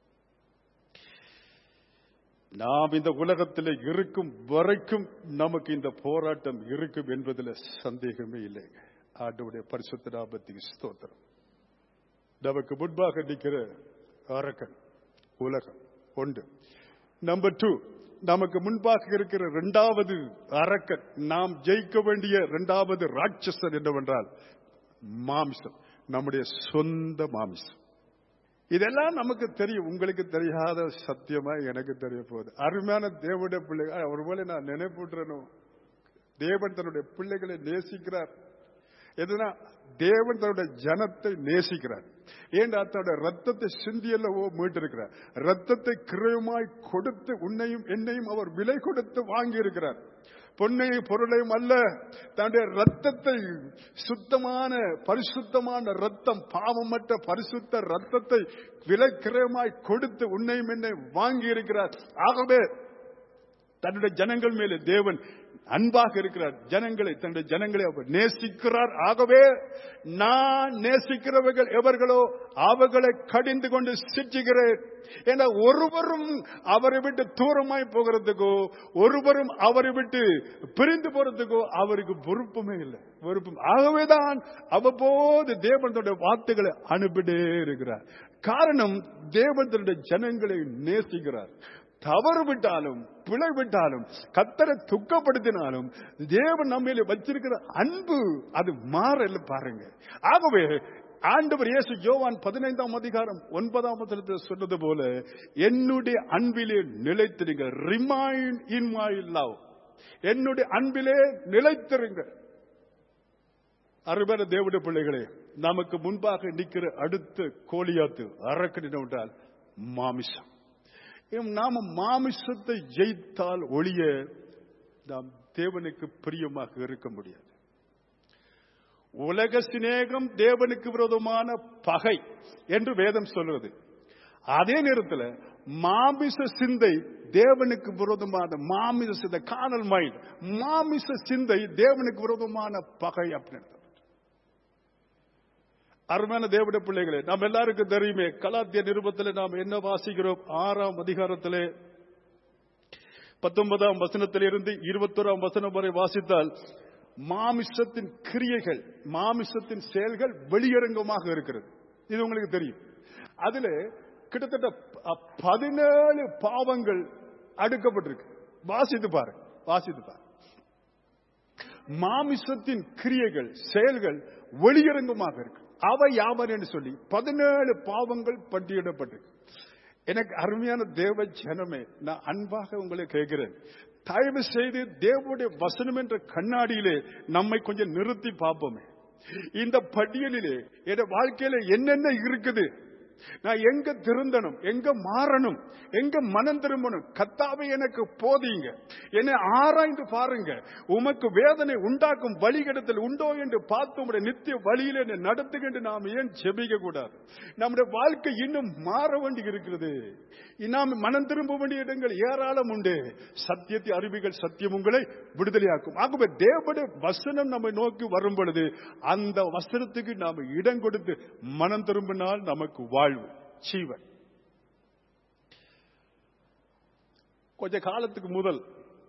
நாம் இந்த உலகத்தில் இருக்கும் வரைக்கும் நமக்கு இந்த போராட்டம் இருக்கும் என்பதில் சந்தேகமே இல்லைங்க ஆண்டவுடைய பரிசுத்த நாபத்துக்கு ஸ்தோத்திரம் நமக்கு முன்பாக நிற்கிற அரக்கன் உலகம் ஒன்று நம்பர் டூ நமக்கு முன்பாக இருக்கிற இரண்டாவது அரக்கன் நாம் ஜெயிக்க வேண்டிய இரண்டாவது ராட்சசன் என்னவென்றால் மாமிசம் நம்முடைய சொந்த மாமிசம் இதெல்லாம் நமக்கு தெரியும் உங்களுக்கு தெரியாத சத்தியமா எனக்கு தெரிய போகுது அருமையான தேவனுடைய பிள்ளைகள் ஒருவேளை நான் நினைப்புன்றனும் தேவன் தன்னுடைய பிள்ளைகளை நேசிக்கிறார் எதுனா தேவன் தன்னுடைய ஜனத்தை நேசிக்கிறார் ஏண்டா தன்னுடைய ரத்தத்தை சிந்தியல்லவோ மீட்டிருக்கிறார் ரத்தத்தை கிரயமாய் கொடுத்து உன்னையும் என்னையும் அவர் விலை கொடுத்து வாங்கி இருக்கிறார் பொன்னையும் பொருளையும் அல்ல தன்னுடைய ரத்தத்தை சுத்தமான பரிசுத்தமான ரத்தம் பாவமற்ற பரிசுத்த ரத்தத்தை விலை கிரயமாய் கொடுத்து உன்னையும் என்னை வாங்கி இருக்கிறார் ஆகவே தன்னுடைய ஜனங்கள் மேலே தேவன் அன்பாக இருக்கிறார் ஜனங்களை தன்னுடைய ஜனங்களை அவர் நேசிக்கிறார் ஆகவே நான் நேசிக்கிறவர்கள் எவர்களோ அவர்களை கடிந்து கொண்டு சிற்றுகிறேன் ஏன்னா ஒருவரும் அவரை விட்டு தூரமாய் போகிறதுக்கோ ஒருவரும் அவரை விட்டு பிரிந்து போறதுக்கோ அவருக்கு பொறுப்புமே இல்லை பொறுப்பும் ஆகவேதான் அவ்வப்போது தேவன் தன்னுடைய வார்த்தைகளை அனுப்பிட்டே இருக்கிறார் காரணம் தேவன் தன்னுடைய ஜனங்களை நேசிக்கிறார் தவறு விட்டாலும் பிழை விட்டாலும் கத்தரை துக்கப்படுத்தினாலும் தேவன் நம்மையில வச்சிருக்கிற அன்பு அது மாறல பாருங்க ஆகவே ஆண்டவர் இயேசு யோவான் பதினைந்தாம் அதிகாரம் ஒன்பதாம் வசனத்தில் சொன்னது போல என்னுடைய அன்பிலே நிலைத்திருங்க ரிமைண்ட் இன் மை லவ் என்னுடைய அன்பிலே நிலைத்திருங்க அருமையான தேவனுடைய பிள்ளைகளே நமக்கு முன்பாக நிற்கிற அடுத்த கோலியாத்து அரக்கன் என்றால் மாமிசம் நாம மாமிசத்தை ஜெயித்தால் ஒழிய நாம் தேவனுக்கு பிரியமாக இருக்க முடியாது உலக சிநேகம் தேவனுக்கு விரோதமான பகை என்று வேதம் சொல்றது அதே நேரத்தில் மாமிச சிந்தை தேவனுக்கு விரோதமான மாமிச சிந்தை காணல் மைண்ட் மாமிச சிந்தை தேவனுக்கு விரோதமான பகை அப்படின்னு அருமையான தேவட பிள்ளைகளே நாம் எல்லாருக்கும் தெரியுமே கலாத்திய நிருபத்தில் நாம் என்ன வாசிக்கிறோம் ஆறாம் அதிகாரத்திலே பத்தொன்பதாம் வசனத்திலிருந்து இருபத்தோராம் வசனம் வரை வாசித்தால் மாமிசத்தின் கிரியைகள் மாமிசத்தின் செயல்கள் வெளியரங்கமாக இருக்கிறது இது உங்களுக்கு தெரியும் அதுல கிட்டத்தட்ட பதினேழு பாவங்கள் அடுக்கப்பட்டிருக்கு வாசித்து பாரு வாசித்து பாரு மாமிசத்தின் கிரியைகள் செயல்கள் வெளியரங்கமாக இருக்கு அவை யாவர் என்று சொல்லி பதினேழு பாவங்கள் பட்டியலிடப்பட்டிருக்கு எனக்கு அருமையான தேவ ஜனமே நான் அன்பாக உங்களை கேட்கிறேன் தயவு செய்து தேவனுடைய வசனம் என்ற கண்ணாடியிலே நம்மை கொஞ்சம் நிறுத்தி பார்ப்போமே இந்த பட்டியலிலே என் வாழ்க்கையில என்னென்ன இருக்குது நான் எங்க திருந்தணும் எங்க மாறணும் எங்க மனம் திரும்பணும் கத்தாவை எனக்கு போதிங்க என்னை ஆராய்ந்து பாருங்க உமக்கு வேதனை உண்டாக்கும் வழிகிடத்தில் உண்டோ என்று பார்த்து உடைய நித்திய வழியில் என்னை நடத்துகின்ற நாம் ஏன் செபிக்க கூடாது நம்முடைய வாழ்க்கை இன்னும் மாற வேண்டி இருக்கிறது நாம் மனம் திரும்ப வேண்டிய இடங்கள் ஏராளம் உண்டு சத்தியத்தை அறிவிகள் சத்தியம் உங்களை விடுதலையாக்கும் ஆகவே தேவனுடைய வசனம் நம்மை நோக்கி வரும் பொழுது அந்த வசனத்துக்கு நாம் இடம் கொடுத்து மனம் திரும்பினால் நமக்கு வாழ்வு ஜீவன் கொஞ்ச காலத்துக்கு முதல்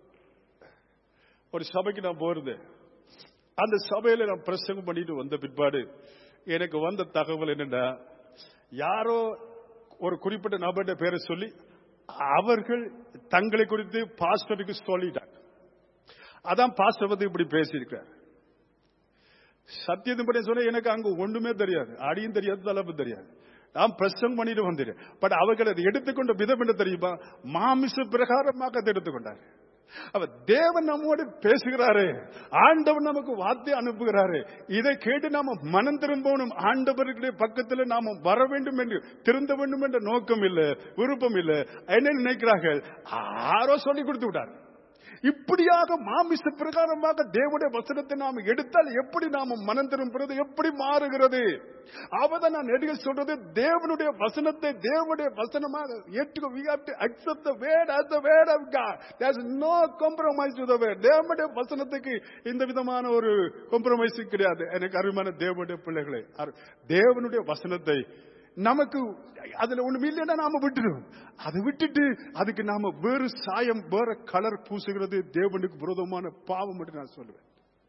ஒரு சபைக்கு நான் போயிருந்தேன் அந்த சபையில நான் பிரசங்கம் பண்ணிட்டு வந்த பிற்பாடு எனக்கு வந்த தகவல் என்னன்னா யாரோ ஒரு குறிப்பிட்ட நபர்கிட்ட பேரை சொல்லி அவர்கள் தங்களை குறித்து பாஸ்டருக்கு சொல்லிட்டாங்க அதான் பாஸ்டர் வந்து இப்படி பேசியிருக்கார் சத்தியத்தின்படி சொன்ன எனக்கு அங்க ஒண்ணுமே தெரியாது அடியும் தெரியாது தலைப்பு தெரியாது நான் பிரசங்கம் பண்ணிட்டு வந்தேன் பட் அவர்கள் அதை எடுத்துக்கொண்ட விதம் என்ன தெரியுமா மாமிச பிரகாரமாக அதை எடுத்துக்கொண்டார் அவ தேவன் நம்மோடு பேசுகிறாரு ஆண்டவர் நமக்கு வார்த்தை அனுப்புகிறாரு இதை கேட்டு நாம மனம் திரும்பணும் ஆண்டவர்களுடைய பக்கத்தில் நாம வர வேண்டும் என்று திருந்த வேண்டும் என்ற நோக்கம் இல்லை விருப்பம் இல்லை என்ன நினைக்கிறார்கள் யாரோ சொல்லி கொடுத்து விட்டார் இப்படியாக மாமிச பிரகாரமாக தேவனுடைய வசனத்தை நாம் எடுத்தால் எப்படி நாம மனம் திரும்புறது எப்படி மாறுகிறது அவதான் நான் நெடுக சொல்றது தேவனுடைய வசனத்தை தேவனுடைய வசனமாக ஏற்றுக்க we have to accept the word as the word of God there's no compromise to the word தேவனுடைய வசனத்துக்கு இந்த விதமான ஒரு compromise கிடையாது எனக்கு அருமையான தேவனுடைய பிள்ளைகளை தேவனுடைய வசனத்தை நமக்கு அதுல ஒண்ணும் இல்லைன்னா நாம விட்டுடும் அதை விட்டுட்டு அதுக்கு நாம வேறு சாயம் வேற கலர் பூசுகிறது தேவனுக்கு விரோதமான பாவம் என்று நான் சொல்லுவேன்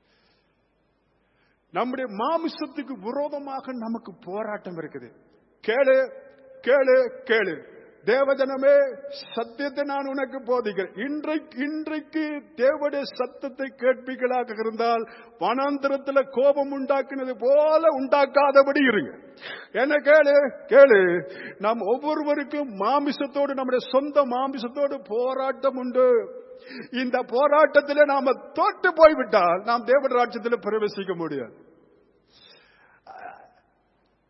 நம்முடைய மாமிசத்துக்கு விரோதமாக நமக்கு போராட்டம் இருக்குது கேளு கேளு கேளு தேவஜனமே சத்தியத்தை நான் உனக்கு போதிக்கிறேன் இன்றைக்கு இன்றைக்கு தேவடைய சத்தத்தை கேட்பீர்களாக இருந்தால் வனாந்திரத்தில் கோபம் உண்டாக்கினது போல உண்டாக்காதபடி இருங்க என்ன கேளு கேளு நாம் ஒவ்வொருவருக்கும் மாமிசத்தோடு நம்முடைய சொந்த மாமிசத்தோடு போராட்டம் உண்டு இந்த போராட்டத்தில் நாம தோட்டு போய்விட்டால் நாம் தேவட ராட்சத்தில் பிரவேசிக்க முடியாது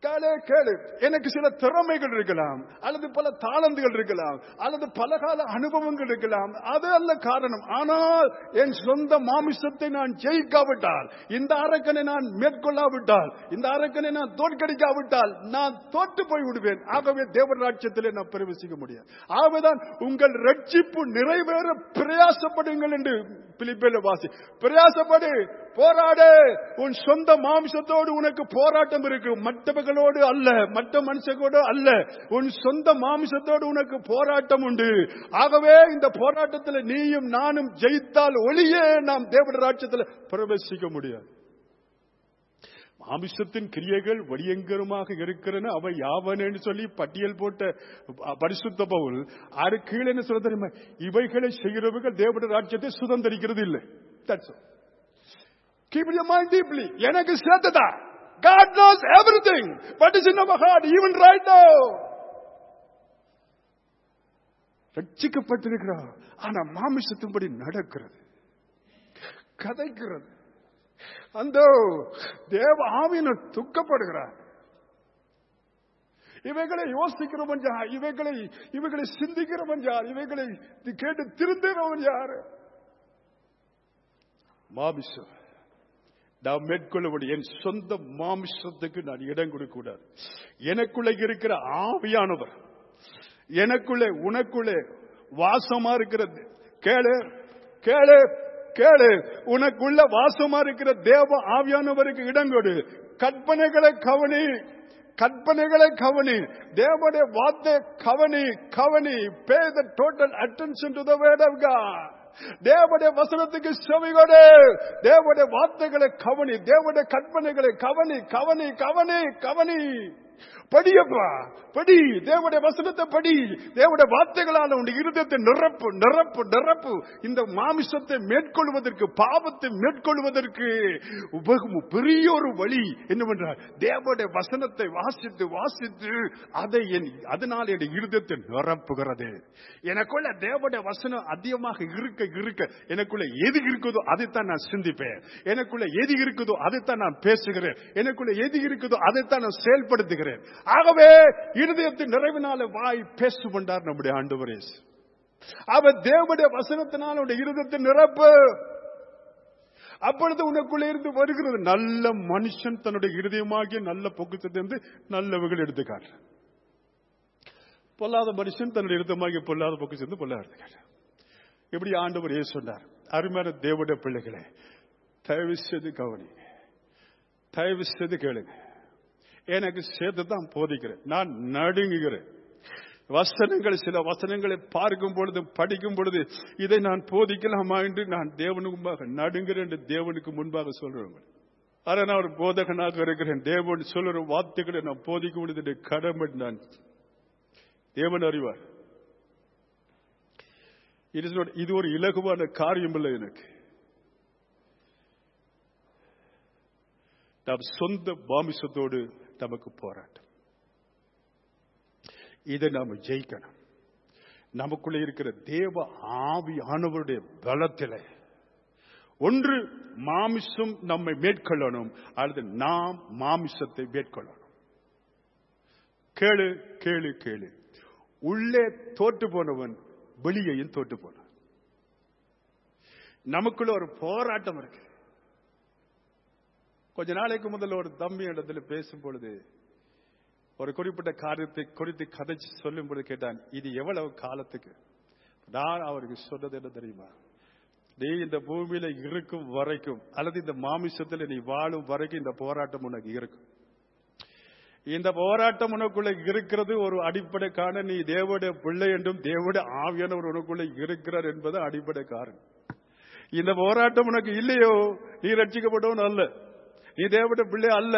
கேளு கேளு எனக்கு சில திறமைகள் இருக்கலாம் அல்லது பல தாளந்துகள் இருக்கலாம் அல்லது பல கால அனுபவங்கள் இருக்கலாம் அது அல்ல காரணம் ஆனால் என் சொந்த மாமிசத்தை நான் ஜெயிக்காவிட்டால் இந்த அரக்கனை நான் மேற்கொள்ளாவிட்டால் இந்த அரக்கனை நான் தோற்கடிக்காவிட்டால் நான் தோற்று போய் விடுவேன் ஆகவே தேவன் ராட்சியத்திலே நான் பிரவேசிக்க முடியாது ஆகவேதான் உங்கள் ரட்சிப்பு நிறைவேற பிரயாசப்படுங்கள் என்று பிலிப்பேல வாசி பிரயாசப்படு போராடு உன் சொந்த மாம்சத்தோடு உனக்கு போராட்டம் இருக்கு மற்றவர்களோடு அல்ல மற்ற மனுஷங்களோடு அல்ல உன் சொந்த மாம்சத்தோடு உனக்கு போராட்டம் உண்டு ஆகவே இந்த போராட்டத்தில் நீயும் நானும் ஜெயித்தால் ஒளியே நாம் தேவட ராட்சத்தில் பிரவேசிக்க முடியாது மாமிசத்தின் கிரியைகள் வடியங்கரமாக இருக்கிறன அவை யாவனேன்னு சொல்லி பட்டியல் போட்ட பரிசுத்த பவுல் அது கீழே என்ன சொல்ல தெரியுமா இவைகளை செய்கிறவர்கள் தேவட ராஜ்யத்தை சுதந்திரிக்கிறது இல்லை That's all. Keep your mind deeply. எனக்கு சேர்த்ததா God knows everything. What is in our heart, even right now. ரட்சிக்கப்பட்டிருக்கிறார் ஆனா மாமிசத்தின்படி நடக்கிறது கதைக்கிறது அந்த தேவ ஆவியினர் துக்கப்படுகிறார் இவைகளை யோசிக்கிறவன் யார் இவைகளை இவைகளை சிந்திக்கிறவன் யார் இவைகளை கேட்டு திருந்துகிறவன் யார் மாமிசம் நான் மேற்கொள்ள என் சொந்த மாமிசத்துக்கு நான் இடம் கொடுக்க கூடாது எனக்குள்ள இருக்கிற ஆவியானவர் எனக்குள்ளே உனக்குள்ளே வாசமா இருக்கிறது கேளு கேளு கேளு உனக்குள்ள வாசமா இருக்கிற தேவ ஆவியானவருக்கு இடம் கொடு கற்பனைகளை கவனி கற்பனைகளை கவனி தேவனுடைய வார்த்தை கவனி கவனி pay the total attention to the word of God தேவனுடைய வசனத்துக்கு செவி கொடு தேவனுடைய வார்த்தைகளை கவனி தேவனுடைய கற்பனைகளை கவனி கவனி கவனி கவனி படியப்பா படி தேவனுடைய வசனத்தை படி தேவனுடைய வார்த்தைகளால் உன் இருதயத்தை நிரப்பு நிரப்பு நிரப்பு இந்த மாமிசத்தை மேற்கொள்வதற்கு பாவத்தை மேற்கொள்வதற்கு உப- பெரிய ஒரு வழி என்னவென்றால் தேவனுடைய வசனத்தை வாசித்து வாசித்து அதை என் அதனால் என் இருதயத்தை நிரப்புகிறது எனக்குள்ள தேவனுடைய வசனம் அதிகமாக இருக்க இருக்க எனக்குள்ள எது இருக்குதோ அதைத்தான் நான் சிந்திப்பேன் எனக்குள்ள எது இருக்குதோ அதைத்தான் நான் பேசுகிறேன் எனக்குள்ள எது இருக்குதோ அதைத்தான் நான் செயல்படுத்துகிறேன் ஆகவே இருதயத்தின் நிறைவினால வாய் பேசுவண்டார் நம்முடைய ஆண்டவர் இயேசு. அவர் தேவனுடைய வசனத்தினால் உடைய இருதயத்தை நிரப்பு அப்பொழுது உனக்குள்ள இருந்து வருகிறது நல்ல மனுஷன் தன்னுடைய இருதயமாகிய நல்ல பொக்குத்திலிருந்து நல்லவர்கள் எடுத்துக்காட்டு பொல்லாத மனுஷன் தன்னுடைய இருதயமாகிய பொல்லாத பொக்குத்திலிருந்து பொல்லாத எடுத்துக்காட்டு இப்படி ஆண்டவர் இயேசு சொன்னார் அருமையான தேவனுடைய பிள்ளைகளே தயவு செய்து கவனிங்க தயவு செய்து கேளுங்க எனக்கு சேர்த்து தான் போதிக்கிறேன் நான் நடுங்குகிறேன் வசனங்கள் சில வசனங்களை பார்க்கும் பொழுது படிக்கும் பொழுது இதை நான் போதிக்கலாமா என்று நான் தேவனுக்கு முன்பாக நடுங்கிறேன் என்று தேவனுக்கு முன்பாக சொல்றேன் ஆனா நான் ஒரு போதகனாக இருக்கிறேன் தேவன் சொல்லுற வார்த்தைகளை நான் போதிக்க பொழுது கடமை நான் தேவன் அறிவார் It is not- இது ஒரு இலகுவான காரியம் இல்லை எனக்கு நம் சொந்த மாமிசத்தோடு நமக்கு போராட்டம் இதை நாம ஜெயிக்கணும் நமக்குள்ள இருக்கிற தேவ ஆவியானவருடைய பலத்திலே ஒன்று மாமிசம் நம்மை மேற்கொள்ளணும் அல்லது நாம் மாமிசத்தை மேற்கொள்ளணும் கேளு கேளு கேளு உள்ளே தோற்று போனவன் வெளியையும் தோற்று போனான் நமக்குள்ள ஒரு போராட்டம் இருக்கு கொஞ்ச நாளைக்கு முதல்ல ஒரு தம்பி இடத்துல பேசும் பொழுது ஒரு குறிப்பிட்ட காரியத்தை குறித்து கதைச்சு சொல்லும் பொழுது கேட்டான் இது எவ்வளவு காலத்துக்கு நான் அவருக்கு சொன்னது என்ன தெரியுமா நீ இந்த பூமியில இருக்கும் வரைக்கும் அல்லது இந்த மாமிசத்துல நீ வாழும் வரைக்கும் இந்த போராட்டம் உனக்கு இருக்கும் இந்த போராட்டம் உனக்குள்ள இருக்கிறது ஒரு அடிப்படை காரணம் நீ தேவடைய பிள்ளை என்றும் தேவடைய ஆவியானவர் உனக்குள்ள இருக்கிறார் என்பது அடிப்படை காரணம் இந்த போராட்டம் உனக்கு இல்லையோ நீ ரட்சிக்கப்பட்டவன் அல்ல நீ தேவடைய பிள்ளை அல்ல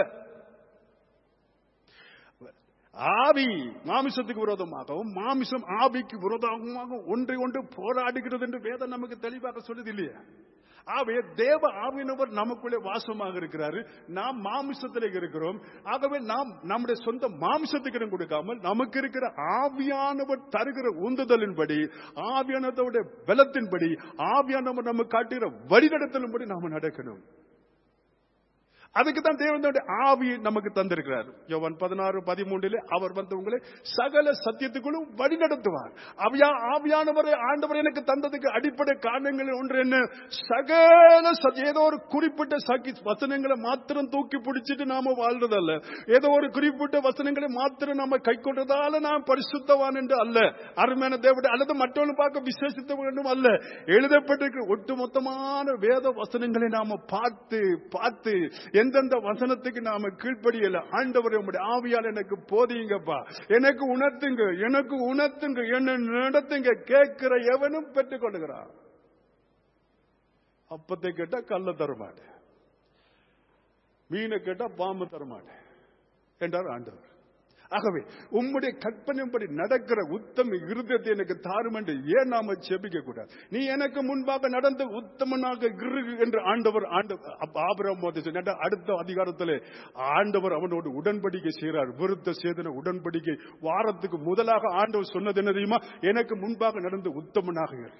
ஆவி மாமிசத்துக்கு விரோதமாகவும் மாமிசம் ஆவிக்கு விரோதமாக ஒன்றை ஒன்று போராடுகிறது என்று வேதம் நமக்கு தெளிவாக சொல்லுது இல்லையா ஆகவே தேவ ஆவியினவர் நமக்குள்ளே வாசமாக இருக்கிறாரு நாம் மாமிசத்திலே இருக்கிறோம் ஆகவே நாம் நம்முடைய சொந்த மாமிசத்துக்கு இடம் கொடுக்காமல் நமக்கு இருக்கிற ஆவியானவர் தருகிற உந்துதலின்படி ஆவியானவருடைய பலத்தின்படி ஆவியானவர் நமக்கு காட்டுகிற வழிநடத்தலின்படி நாம நடக்கணும் அதுக்கு தான் தேவனுடைய ஆவி நமக்கு தந்திருக்கிறார் யோவான் பதினாறு பதிமூன்றிலே அவர் வந்து உங்களை சகல சத்தியத்துக்குள்ளும் வழி நடத்துவார் ஆவியா ஆவியானவரை ஆண்டவர் எனக்கு தந்ததுக்கு அடிப்படை காரணங்கள் ஒன்று என்ன சகல சத்- ஏதோ ஒரு குறிப்பிட்ட சகி வசனங்களை மாத்திரம் தூக்கி பிடிச்சிட்டு நாம வாழ்றதல்ல ஏதோ ஒரு குறிப்பிட்ட வசனங்களை மாத்திரம் நாம கை கொண்டதால நாம் பரிசுத்தவான் என்று அல்ல அருமையான தேவடைய அல்லது மற்றவர்கள் பார்க்க விசேஷித்த வேண்டும் அல்ல எழுதப்பட்டிருக்கிற ஒட்டுமொத்தமான வேத வசனங்களை நாம பார்த்து பார்த்து எந்தெந்த வசனத்துக்கு நாம கீழ்ப்படியல ஆண்டவர் உம்முடைய ஆவியால் எனக்கு போதியுங்கப்பா எனக்கு உணர்த்துங்க எனக்கு உணர்த்துங்க என்ன நடத்துங்க கேட்கிற எவனும் பெற்றுக் கொள்ளுகிறான் அப்பத்தை கேட்டா கல்ல தரமாட்டேன் மீனை கேட்டா பாம்பு தரமாட்டேன் என்றார் ஆண்டவர் ஆகவே உம்முடைய கற்பனைப்படி நடக்கிற உத்தம இருதயத்தை எனக்கு தாரும் என்று ஏன் நாம செபிக்க கூடாது நீ எனக்கு முன்பாக நடந்த உத்தமனாக இரு என்று ஆண்டவர் ஆண்டவர் ஆபரம் சொன்ன அடுத்த அதிகாரத்தில் ஆண்டவர் அவனோடு உடன்படிக்கை செய்கிறார் விருத்த சேதன உடன்படிக்கை வாரத்துக்கு முதலாக ஆண்டவர் சொன்னது என்ன தெரியுமா எனக்கு முன்பாக நடந்த உத்தமனாக இரு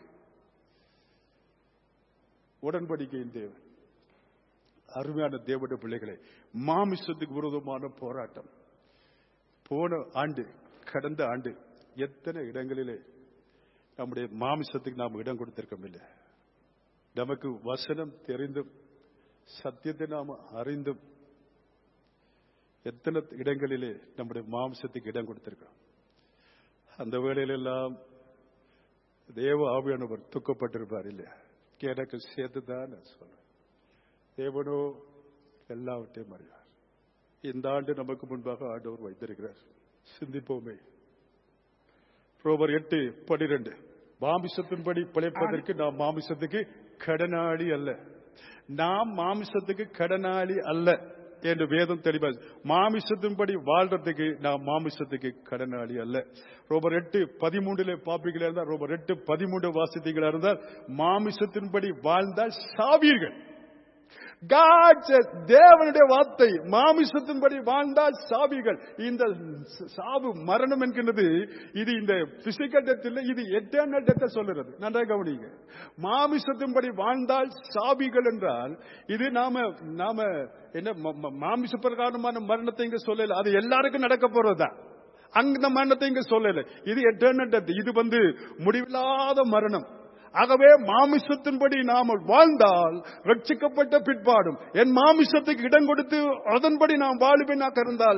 உடன்படிக்கையின் தேவன் அருமையான தேவனுடைய பிள்ளைகளே மாமிசத்துக்கு விரோதமான போராட்டம் போன ஆண்டு கடந்த ஆண்டு எத்தனை இடங்களிலே நம்முடைய மாமிசத்துக்கு நாம் இடம் கொடுத்திருக்கோம் இல்லை நமக்கு வசனம் தெரிந்தும் சத்தியத்தை நாம் அறிந்தும் எத்தனை இடங்களிலே நம்முடைய மாம்சத்துக்கு இடம் கொடுத்திருக்கிறோம் அந்த வேளையிலெல்லாம் தேவ ஆவியானவர் துக்கப்பட்டிருப்பார் இல்லையா எனக்கு சேர்த்து தான் நான் சொல்றேன் தேவனோ எல்லாவற்றையும் அறிவார் இந்த ஆண்டு நமக்கு முன்பாக ஆண்டவர் வைத்திருக்கிறார் சிந்திப்போமே ரோபர் எட்டு பனிரெண்டு மாமிசத்தின்படி பிழைப்பதற்கு நாம் மாமிசத்துக்கு கடனாளி அல்ல நாம் மாமிசத்துக்கு கடனாளி அல்ல என்று வேதம் தெளிவா மாமிசத்தின்படி வாழ்றதுக்கு நாம் மாமிசத்துக்கு கடனாளி அல்ல ரோபர் எட்டு பதிமூன்றுல பாப்பீங்களா இருந்தால் ரோபர் எட்டு பதிமூன்று வாசித்தீங்களா இருந்தால் மாமிசத்தின்படி வாழ்ந்தால் சாவீர்கள் God says, தேவனுடைய வார்த்தை மாமிசத்தின்படி வாழ்ந்தால் சாவிகள் இந்த சாவு மரணம் என்கின்றது இது இந்த பிசிக்கல் டெத் இல்லை இது எட்டர்னல் டெத்தை சொல்லுறது நன்றாக கவனிங்க மாமிசத்தின்படி வாழ்ந்தால் சாவிகள் என்றால் இது நாம நாம என்ன ம- ம- மாமிச பிரகாரமான மரணத்தை இங்க சொல்லல அது எல்லாருக்கும் நடக்க போறதுதான் அந்த மரணத்தை இங்க சொல்லல இது எட்டர்னல் டெத் இது வந்து முடிவில்லாத மரணம் ஆகவே மாமிசத்தின்படி நாம வாழ்ந்தால் ரட்சிக்கப்பட்ட பிற்பாடும் என் மாமிசத்துக்கு இடம் கொடுத்து அதன்படி நாம் வாழுவேனாக இருந்தால்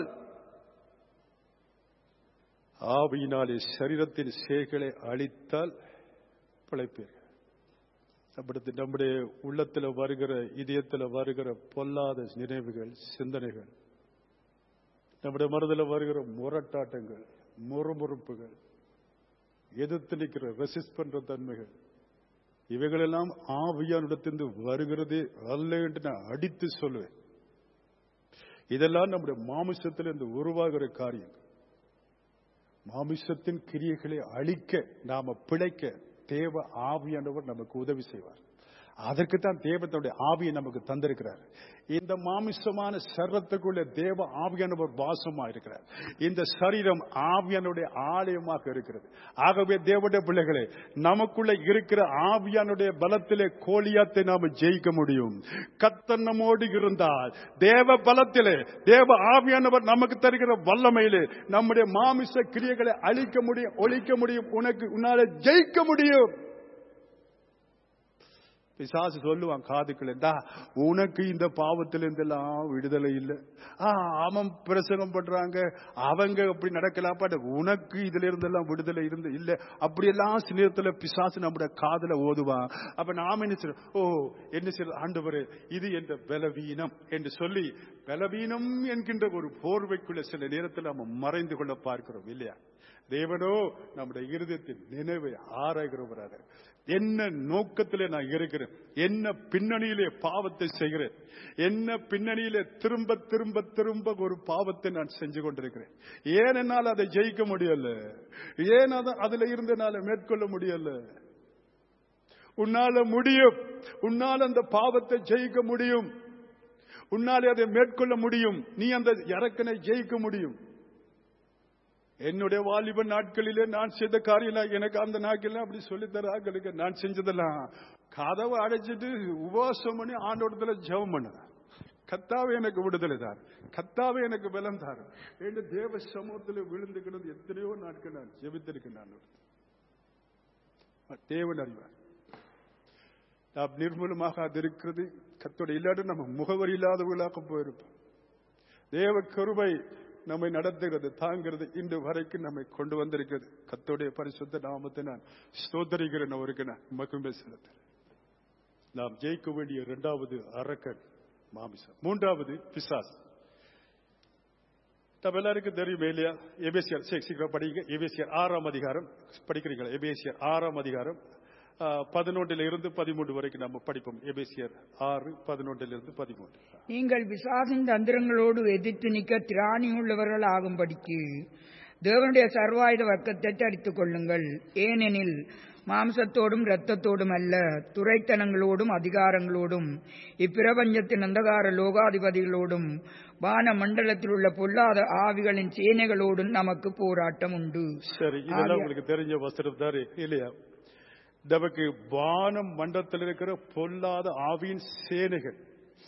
ஆவியினாலே சரீரத்தின் சேகளை அழித்தால் பிழைப்பீர்கள் அப்படி நம்முடைய உள்ளத்துல வருகிற இதயத்துல வருகிற பொல்லாத நினைவுகள் சிந்தனைகள் நம்முடைய மனதில் வருகிற முரட்டாட்டங்கள் முறுமுறுப்புகள் எதிர்த்து நிற்கிற ரெசிஸ்ட் பண்ற தன்மைகள் இவைகளெல்லாம் ஆவியானிடத்திலிருந்து வருகிறதே அல்ல என்று நான் அடித்து சொல்லுவேன் இதெல்லாம் நம்முடைய மாமிசத்திலிருந்து உருவாகிற காரியம் மாமிசத்தின் கிரியைகளை அழிக்க நாம பிழைக்க தேவ ஆவியானவர் நமக்கு உதவி செய்வார் அதற்கு தான் தேவனுடைய ஆவியை நமக்கு தந்திருக்கிறார் இந்த மாமிசமான சரத்துக்குள்ள தேவ ஆவியானவர் வாசமா இருக்கிறார் இந்த சரீரம் ஆவியானுடைய ஆலயமாக இருக்கிறது ஆகவே தேவனுடைய பிள்ளைகளே நமக்குள்ள இருக்கிற ஆவியானுடைய பலத்திலே கோலியாத்தை நாம ஜெயிக்க முடியும் கத்தர் நம்மோடு இருந்தால் தேவ பலத்திலே தேவ ஆவியானவர் நமக்கு தருகிற வல்லமையிலே நம்முடைய மாமிச கிரியைகளை அழிக்க முடியும் ஒழிக்க முடியும் உனக்கு உன்னால ஜெயிக்க முடியும் பிசாசு சொல்லுவான் காதுக்குள்ள "டா, உனக்கு இந்த பாவத்திலிருந்து எல்லாம் விடுதலை இல்லை ஆ, அவன் பிரசங்கம் பண்றாங்க அவங்க அப்படி நடக்கலாம் பட் உனக்கு இதுல இருந்தெல்லாம் விடுதலை இருந்து இல்ல அப்படியெல்லாம் சிநேகத்துல பிசாசு நம்முடைய காதுல ஓதுவான் அப்ப நாம என்ன செய்யறோம் ஓ என்ன செய்யறது ஆண்டவரே இது என்ற பலவீனம் என்று சொல்லி பலவீனம் என்கின்ற ஒரு போர்வைக்குள்ள சில நேரத்தில் நம்ம மறைந்து கொள்ள பார்க்கிறோம் இல்லையா தேவனோ நம்முடைய இருதயத்தின் நினைவை ஆராய்கிறவராக என்ன நோக்கத்திலே நான் இருக்கிறேன் என்ன பின்னணியிலே பாவத்தை செய்கிறேன் என்ன பின்னணியிலே திரும்ப திரும்ப திரும்ப ஒரு பாவத்தை நான் செஞ்சு கொண்டிருக்கிறேன் ஏன் என்னால் அதை ஜெயிக்க முடியல ஏன் அதை- அதுல இருந்து என்னால மேற்கொள்ள முடியல உன்னால முடியும் உன்னால் அந்த பாவத்தை ஜெயிக்க முடியும் உன்னாலே அதை மேற்கொள்ள முடியும் நீ அந்த இறக்கனை ஜெயிக்க முடியும் என்னுடைய வாலிப நாட்களிலே நான் செய்த காரியம் எனக்கு அந்த நாட்கள் அப்படி சொல்லி தராங்களுக்கு நான் செஞ்சதெல்லாம் கதவை அடைச்சிட்டு உபவாசம் பண்ணி ஆண்டோடத்துல ஜெபம் பண்ண கத்தாவே எனக்கு விடுதலை தார் கத்தாவே எனக்கு பலம் தார் என்று தேவ சமூகத்தில் விழுந்து கிடந்து எத்தனையோ நாட்கள் நான் ஜெபித்திருக்கேன் நான் தேவன் அறிவார் நாம் நிர்மூலமாக அது இருக்கிறது கத்தோட இல்லாட்டி நம்ம முகவரி இல்லாதவர்களாக போயிருப்போம் தேவ கருவை நம்மை நடத்துகிறது தாங்கிறது இன்று வரைக்கும் நம்மை கொண்டு வந்திருக்கிறது கத்தோடைய பரிசுத்த நாமத்தை நான் ஸ்தோத்தரிக்கிறேன் அவருக்கு நான் மக்குமே செலுத்துறேன் நாம் ஜெயிக்க வேண்டிய இரண்டாவது அரக்கன் மாமிசம் மூன்றாவது பிசாஸ் நம்ம எல்லாருக்கும் தெரியும் இல்லையா எபேசியர் சீக்கிரம் படிங்க எபேசியர் ஆறாம் அதிகாரம் படிக்கிறீங்களா எபேசியர் ஆறாம் அதிகாரம் பதினொன்றில் இருந்து பதிமூன்று வரைக்கும் நம்ம படிப்போம் எபேசியர் ஆறு பதினொன்றில் இருந்து பதிமூன்று நீங்கள் விசாசின் தந்திரங்களோடு எதிர்த்து நிற்க திராணி உள்ளவர்கள் ஆகும்படிக்கு தேவனுடைய சர்வாயுத வர்க்கத்தை தரித்துக் கொள்ளுங்கள் ஏனெனில் மாம்சத்தோடும் இரத்தத்தோடும் அல்ல துறைத்தனங்களோடும் அதிகாரங்களோடும் இப்பிரபஞ்சத்தின் அந்தகார லோகாதிபதிகளோடும் வான மண்டலத்தில் உள்ள பொல்லாத ஆவிகளின் சேனைகளோடும் நமக்கு போராட்டம் உண்டு சரி இதெல்லாம் உங்களுக்கு தெரிஞ்ச வசனம் தான் இல்லையா நமக்கு வானம் மண்டலத்தில் இருக்கிற பொல்லாத ஆவியின் சேனைகள்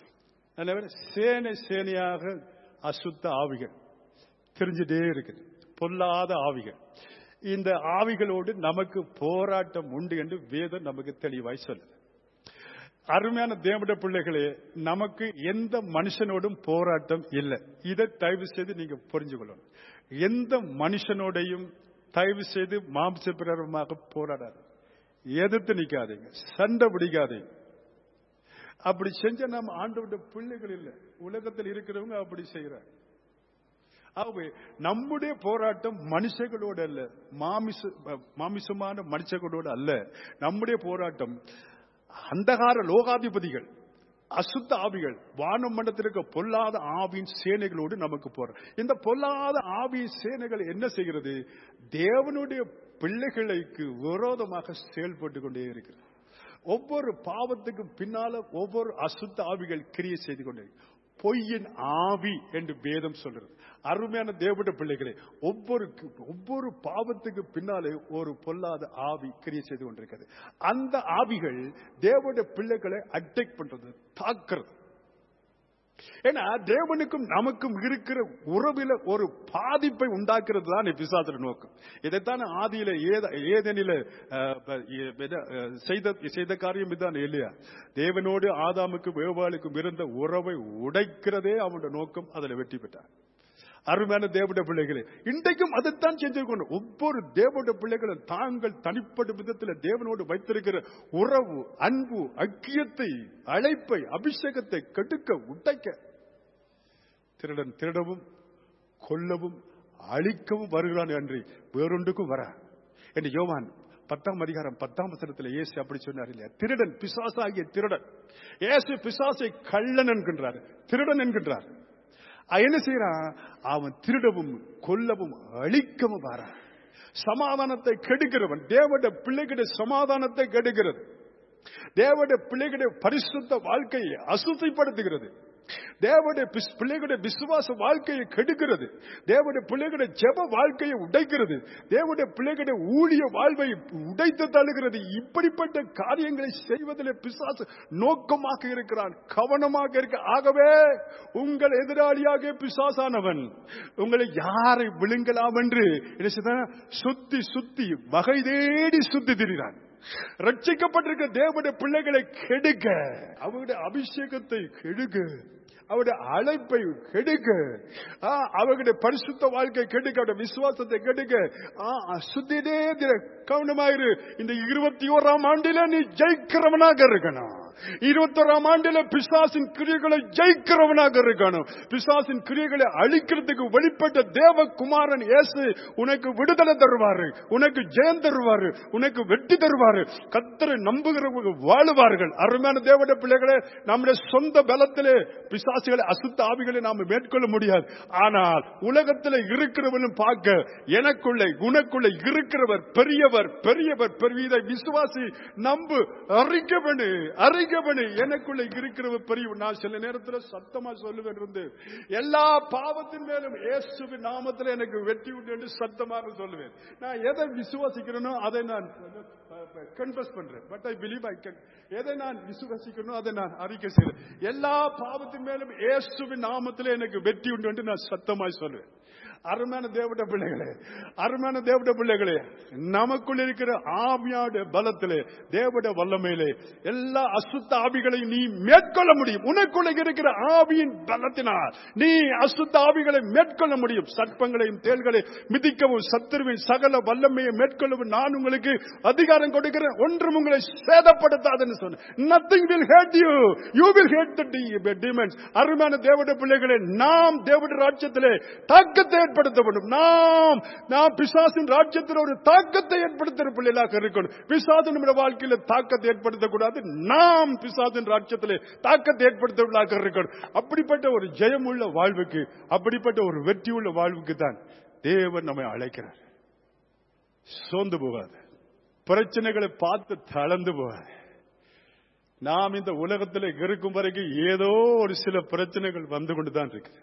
சேனை சேனையாக அசுத்த ஆவிகள் தெரிஞ்சுட்டே இருக்குது பொல்லாத ஆவிகள் இந்த ஆவிகளோடு நமக்கு போராட்டம் உண்டு என்று வேதம் நமக்கு தெளிவாய் சொல்லுது அருமையான தேவட பிள்ளைகளே நமக்கு எந்த மனுஷனோடும் போராட்டம் இல்லை இதை தயவு செய்து நீங்க புரிஞ்சு கொள்ளணும் எந்த மனுஷனோடையும் தயவு செய்து மாம்ச பிரகமாக போராடாது எதிர்த்து நிக்காதீங்க சண்டை பிடிக்காதீங்க அப்படி செஞ்ச நம்ம ஆண்டோட பிள்ளைகள் இல்லை உலகத்தில் இருக்கிறவங்க அப்படி செய்யறாங்க ஆகவே நம்முடைய போராட்டம் மனுஷங்களோடு அல்ல மாமிச மாமிசமான மனுஷங்களோடு அல்ல நம்முடைய போராட்டம் அந்தகார லோகாதிபதிகள் அசுத்த ஆவிகள் வானம் மண்டலத்திற்கு பொல்லாத ஆவியின் சேனைகளோடு நமக்கு போற இந்த பொல்லாத ஆவியின் சேனைகள் என்ன செய்கிறது தேவனுடைய பிள்ளைகளுக்கு விரோதமாக செயல்பட்டு கொண்டே இருக்கிறது ஒவ்வொரு பாவத்துக்கும் பின்னால ஒவ்வொரு அசுத்த ஆவிகள் கிரியை செய்து கொண்டே பொய்யின் ஆவி என்று வேதம் சொல்றது அருமையான தேவட பிள்ளைகளே ஒவ்வொரு ஒவ்வொரு பாவத்துக்கு பின்னாலே ஒரு பொல்லாத ஆவி கிரியை செய்து கொண்டிருக்கிறது அந்த ஆவிகள் தேவட பிள்ளைகளை அட்டாக் பண்றது தாக்குறது ஏன்னா தேவனுக்கும் நமக்கும் இருக்கிற உறவில ஒரு பாதிப்பை உண்டாக்குறது தான் பிசாசர நோக்கம் இதைத்தான் ஆதியில ஏதனில செய்த செய்த காரியம் இதுதான் இல்லையா தேவனோடு ஆதாமுக்கும் வேவாளுக்கும் இருந்த உறவை உடைக்கிறதே அவனுடைய நோக்கம் அதுல வெற்றி பெற்றார் அருமையான தேவட பிள்ளைகளே இன்றைக்கும் அதைத்தான் செஞ்சிருக்கணும் ஒவ்வொரு தேவட பிள்ளைகளும் தாங்கள் தனிப்பட்ட விதத்தில் தேவனோடு வைத்திருக்கிற உறவு அன்பு ஐக்கியத்தை அழைப்பை அபிஷேகத்தை கெடுக்க உடைக்க திருடன் திருடவும் கொல்லவும் அழிக்கவும் வருகிறான் என்று வேறொன்றுக்கும் வர என்று யோவான் பத்தாம் அதிகாரம் பத்தாம் வசனத்தில் இயேசு அப்படி சொன்னார் இல்லையா திருடன் பிசாசாகிய திருடன் இயேசு பிசாசை கள்ளன் என்கின்றார் திருடன் என்கின்றார் என்ன செய்யறான் அவன் திருடவும் கொல்லவும் அழிக்கவும் வரான் சமாதானத்தை கெடுக்கிறவன் தேவட பிள்ளைகிட சமாதானத்தை கெடுக்கிறது தேவட பிள்ளைகிட பரிசுத்த வாழ்க்கையை அசுத்திப்படுத்துகிறது தேவடைய பிள்ளைகளுடைய விசுவாச வாழ்க்கையை கெடுக்கிறது தேவடைய பிள்ளைகளுடைய ஜெப வாழ்க்கையை உடைக்கிறது தேவடைய பிள்ளைகளுடைய ஊழிய வாழ்வை உடைத்து தள்ளுகிறது இப்படிப்பட்ட காரியங்களை செய்வதில் பிசாசு நோக்கமாக இருக்கிறான் கவனமாக இருக்க ஆகவே உங்கள் எதிராளியாக பிசாசானவன் உங்களை யாரை விழுங்கலாம் என்று என்ன செய்தான்? சுத்தி சுத்தி வகை தேடி சுத்தி திரிகிறான் ரட்சிக்கப்பட்டிருக்க தேவனுடைய பிள்ளைகளை கெடுக்க அவருடைய அபிஷேகத்தை கெடுக்க அவருடைய அழைப்பை கெடுக்க ஆ, அவர்களுடைய பரிசுத்த வாழ்க்கை கெடுக்க அவருடைய விசுவாசத்தை கெடுக்க ஆ, சுத்தினே திர கவனமாயிரு இந்த இருபத்தி ஓராம் ஆண்டில நீ ஜெயிக்கிறவனாக இருக்கணும் இருபத்தோராம் ஆண்டில பிசாசின் கிரியைகளை ஜெயிக்கிறவனாக இருக்கணும் பிசாசின் கிரியைகளை அழிக்கிறதுக்கு வெளிப்பட்ட தேவகுமாரன் இயேசு உனக்கு விடுதலை தருவாரு உனக்கு ஜெயம் தருவாரு உனக்கு வெற்றி தருவாரு கத்தரை நம்புகிறவங்க வாழுவார்கள் அருமையான தேவட பிள்ளைகளே நம்முடைய சொந்த பலத்திலே பிசாசுகளை அசுத்த ஆவிகளை நாம் மேற்கொள்ள முடியாது ஆனால் உலகத்தில் இருக்கிறவனும் பார்க்க எனக்குள்ள உனக்குள்ள இருக்கிறவர் பெரியவர் பெரியவர் பெரிய விசுவாசி நம்பு அறிக்கை பண்ணு அறிக்கை அறிக்கை பண்ணு எனக்குள்ள இருக்கிற பெரிய நான் சில நேரத்துல சத்தமா சொல்லுவேன் இருந்து எல்லா பாவத்தின் மேலும் இயேசுவின் நாமத்துல எனக்கு வெற்றி உண்டு என்று சத்தமாக சொல்லுவேன் நான் எதை விசுவாசிக்கிறேனோ அதை நான் கன்ஃபஸ் பண்றேன் but I believe I can எதை நான் விசுவாசிக்கணும் அதை நான் அறிக்கை செய்றேன் எல்லா பாவத்தின் மேலும் இயேசுவின் நாமத்திலே எனக்கு வெற்றி உண்டு என்று நான் சத்தமாய் சொல்லுவேன் அருமையான தேவட பிள்ளைகளே அருமையான தேவட பிள்ளைகளே நமக்குள் இருக்கிற ஆவியாட பலத்திலே தேவட வல்லமையிலே எல்லா அசுத்த ஆவிகளையும் நீ மேற்கொள்ள முடியும் உனக்குள்ள இருக்கிற ஆவியின் பலத்தினால் நீ அசுத்த ஆவிகளை மேற்கொள்ள முடியும் சர்ப்பங்களையும் தேள்களையும் மிதிக்கவும் சத்துருவின் சகல வல்லமையை மேற்கொள்ளவும் நான் உங்களுக்கு அதிகாரம் கொடுக்கிறேன் ஒன்றும் உங்களை சேதப்படுத்தாதுன்னு சொன்னேன் nothing will hurt you you will hurt the demons அருமையான தேவட பிள்ளைகளே நாம் தேவட ராஜ்யத்திலே தாக்கத்தை ஏற்படுத்த வேண்டும் நாம் நாம் பிசாசின் ராஜ்யத்தில் ஒரு தாக்கத்தை ஏற்படுத்துகிற பிள்ளைகளாக இருக்கணும் பிசாசு நம்முடைய வாழ்க்கையில தாக்கத்தை ஏற்படுத்தக்கூடாது நாம் பிசாசின் ராஜ்யத்திலே தாக்கத்தை ஏற்படுத்தவர்களாக இருக்கணும் அப்படிப்பட்ட ஒரு ஜெயமுள்ள வாழ்வுக்கு அப்படிப்பட்ட ஒரு வெற்றியுள்ள வாழ்வுக்கு தான் தேவன் நம்மை அழைக்கிறார் சோர்ந்து போகாது பிரச்சனைகளை பார்த்து தளர்ந்து போகாது நாம் இந்த உலகத்தில் இருக்கும் வரைக்கும் ஏதோ ஒரு சில பிரச்சனைகள் வந்து கொண்டுதான் இருக்குது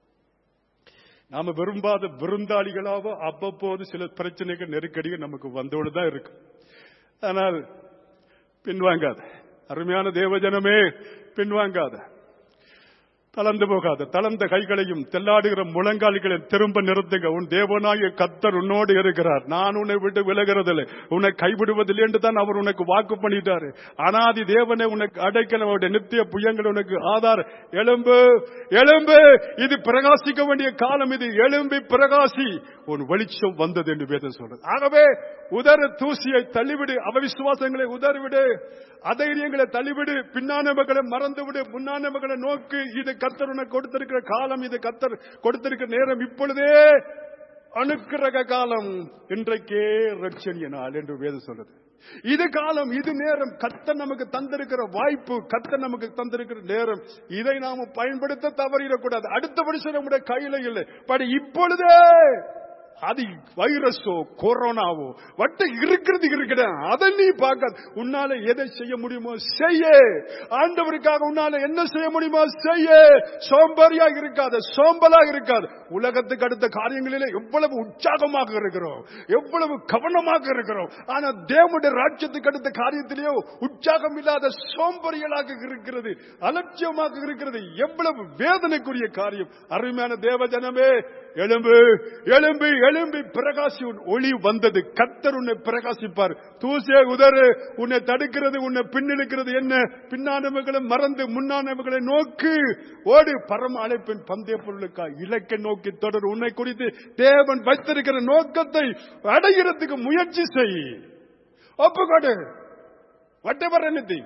நாம விரும்பாத விருந்தாளிகளாவோ அவ்வப்போது சில பிரச்சனைகள் நெருக்கடிகள் நமக்கு வந்தோடு தான் இருக்கு ஆனால் பின்வாங்காத அருமையான தேவஜனமே பின்வாங்காத தளர்ந்து போகாத தளர்ந்த கைகளையும் தெல்லாடுகிற முழங்கால்களையும் திரும்ப நிறுத்துங்க உன் தேவனாய கத்தர் உன்னோடு இருக்கிறார் நான் உன்னை விட்டு விலகிறதில்லை உன்னை கைவிடுவதில்லை என்று தான் அவர் உனக்கு வாக்கு பண்ணிட்டாரு அனாதி தேவனை உனக்கு அடைக்கல அவருடைய நித்திய புயங்கள் உனக்கு ஆதார் எலும்பு எலும்பு இது பிரகாசிக்க வேண்டிய காலம் இது எலும்பி பிரகாசி உன் வெளிச்சம் வந்தது என்று வேதம் சொல்றது ஆகவே உதர தூசியை தள்ளிவிடு அவிசுவாசங்களை உதறிவிடு அதைரியங்களை தள்ளிவிடு பின்னானவர்களை மறந்துவிடு முன்னானவர்களை நோக்கு இது கத்தர் உனக்கு கொடுத்திருக்கிற காலம் இது கத்தர் கொடுத்திருக்கிற நேரம் இப்பொழுதே அணுக்கிரக காலம் இன்றைக்கே ரட்சணிய நாள் என்று வேதம் சொல்றது இது காலம் இது நேரம் கத்த நமக்கு தந்திருக்கிற வாய்ப்பு கத்த நமக்கு தந்திருக்கிற நேரம் இதை நாம பயன்படுத்த தவறிடக்கூடாது அடுத்த வருஷம் நம்முடைய கையில இல்லை பட் இப்பொழுதே அது வைரஸோ கொரோனாவோ வட்ட இருக்கிறது இருக்கிற அதை நீ பார்க்க உன்னால எதை செய்ய முடியுமோ செய்ய ஆண்டவருக்காக உன்னால என்ன செய்ய முடியுமோ செய்ய சோம்பேறியாக இருக்காத சோம்பலாக இருக்காது உலகத்துக்கு அடுத்த காரியங்களிலே எவ்வளவு உற்சாகமாக இருக்கிறோம் எவ்வளவு கவனமாக இருக்கிறோம் ஆனா தேவனுடைய ராஜ்யத்துக்கு அடுத்த காரியத்திலேயோ உற்சாகம் இல்லாத சோம்பறிகளாக இருக்கிறது அலட்சியமாக இருக்கிறது எவ்வளவு வேதனைக்குரிய காரியம் அருமையான தேவ ஜனமே எலும்பு எலும்பு எலும்பி பிரகாசி உன் ஒளி வந்தது கத்தர் உன்னை பிரகாசிப்பார் தூசே உதறு உன்னை தடுக்கிறது உன்னை பின்னிழுக்கிறது என்ன பின்னானவர்களை மறந்து முன்னானவர்களை நோக்கு ஓடு பரம அழைப்பின் பந்தய பொருளுக்கா இலக்கை நோக்கி தொடர் உன்னை குறித்து தேவன் வைத்திருக்கிற நோக்கத்தை அடைகிறதுக்கு முயற்சி செய் ஒப்புக்கொடு whatever anything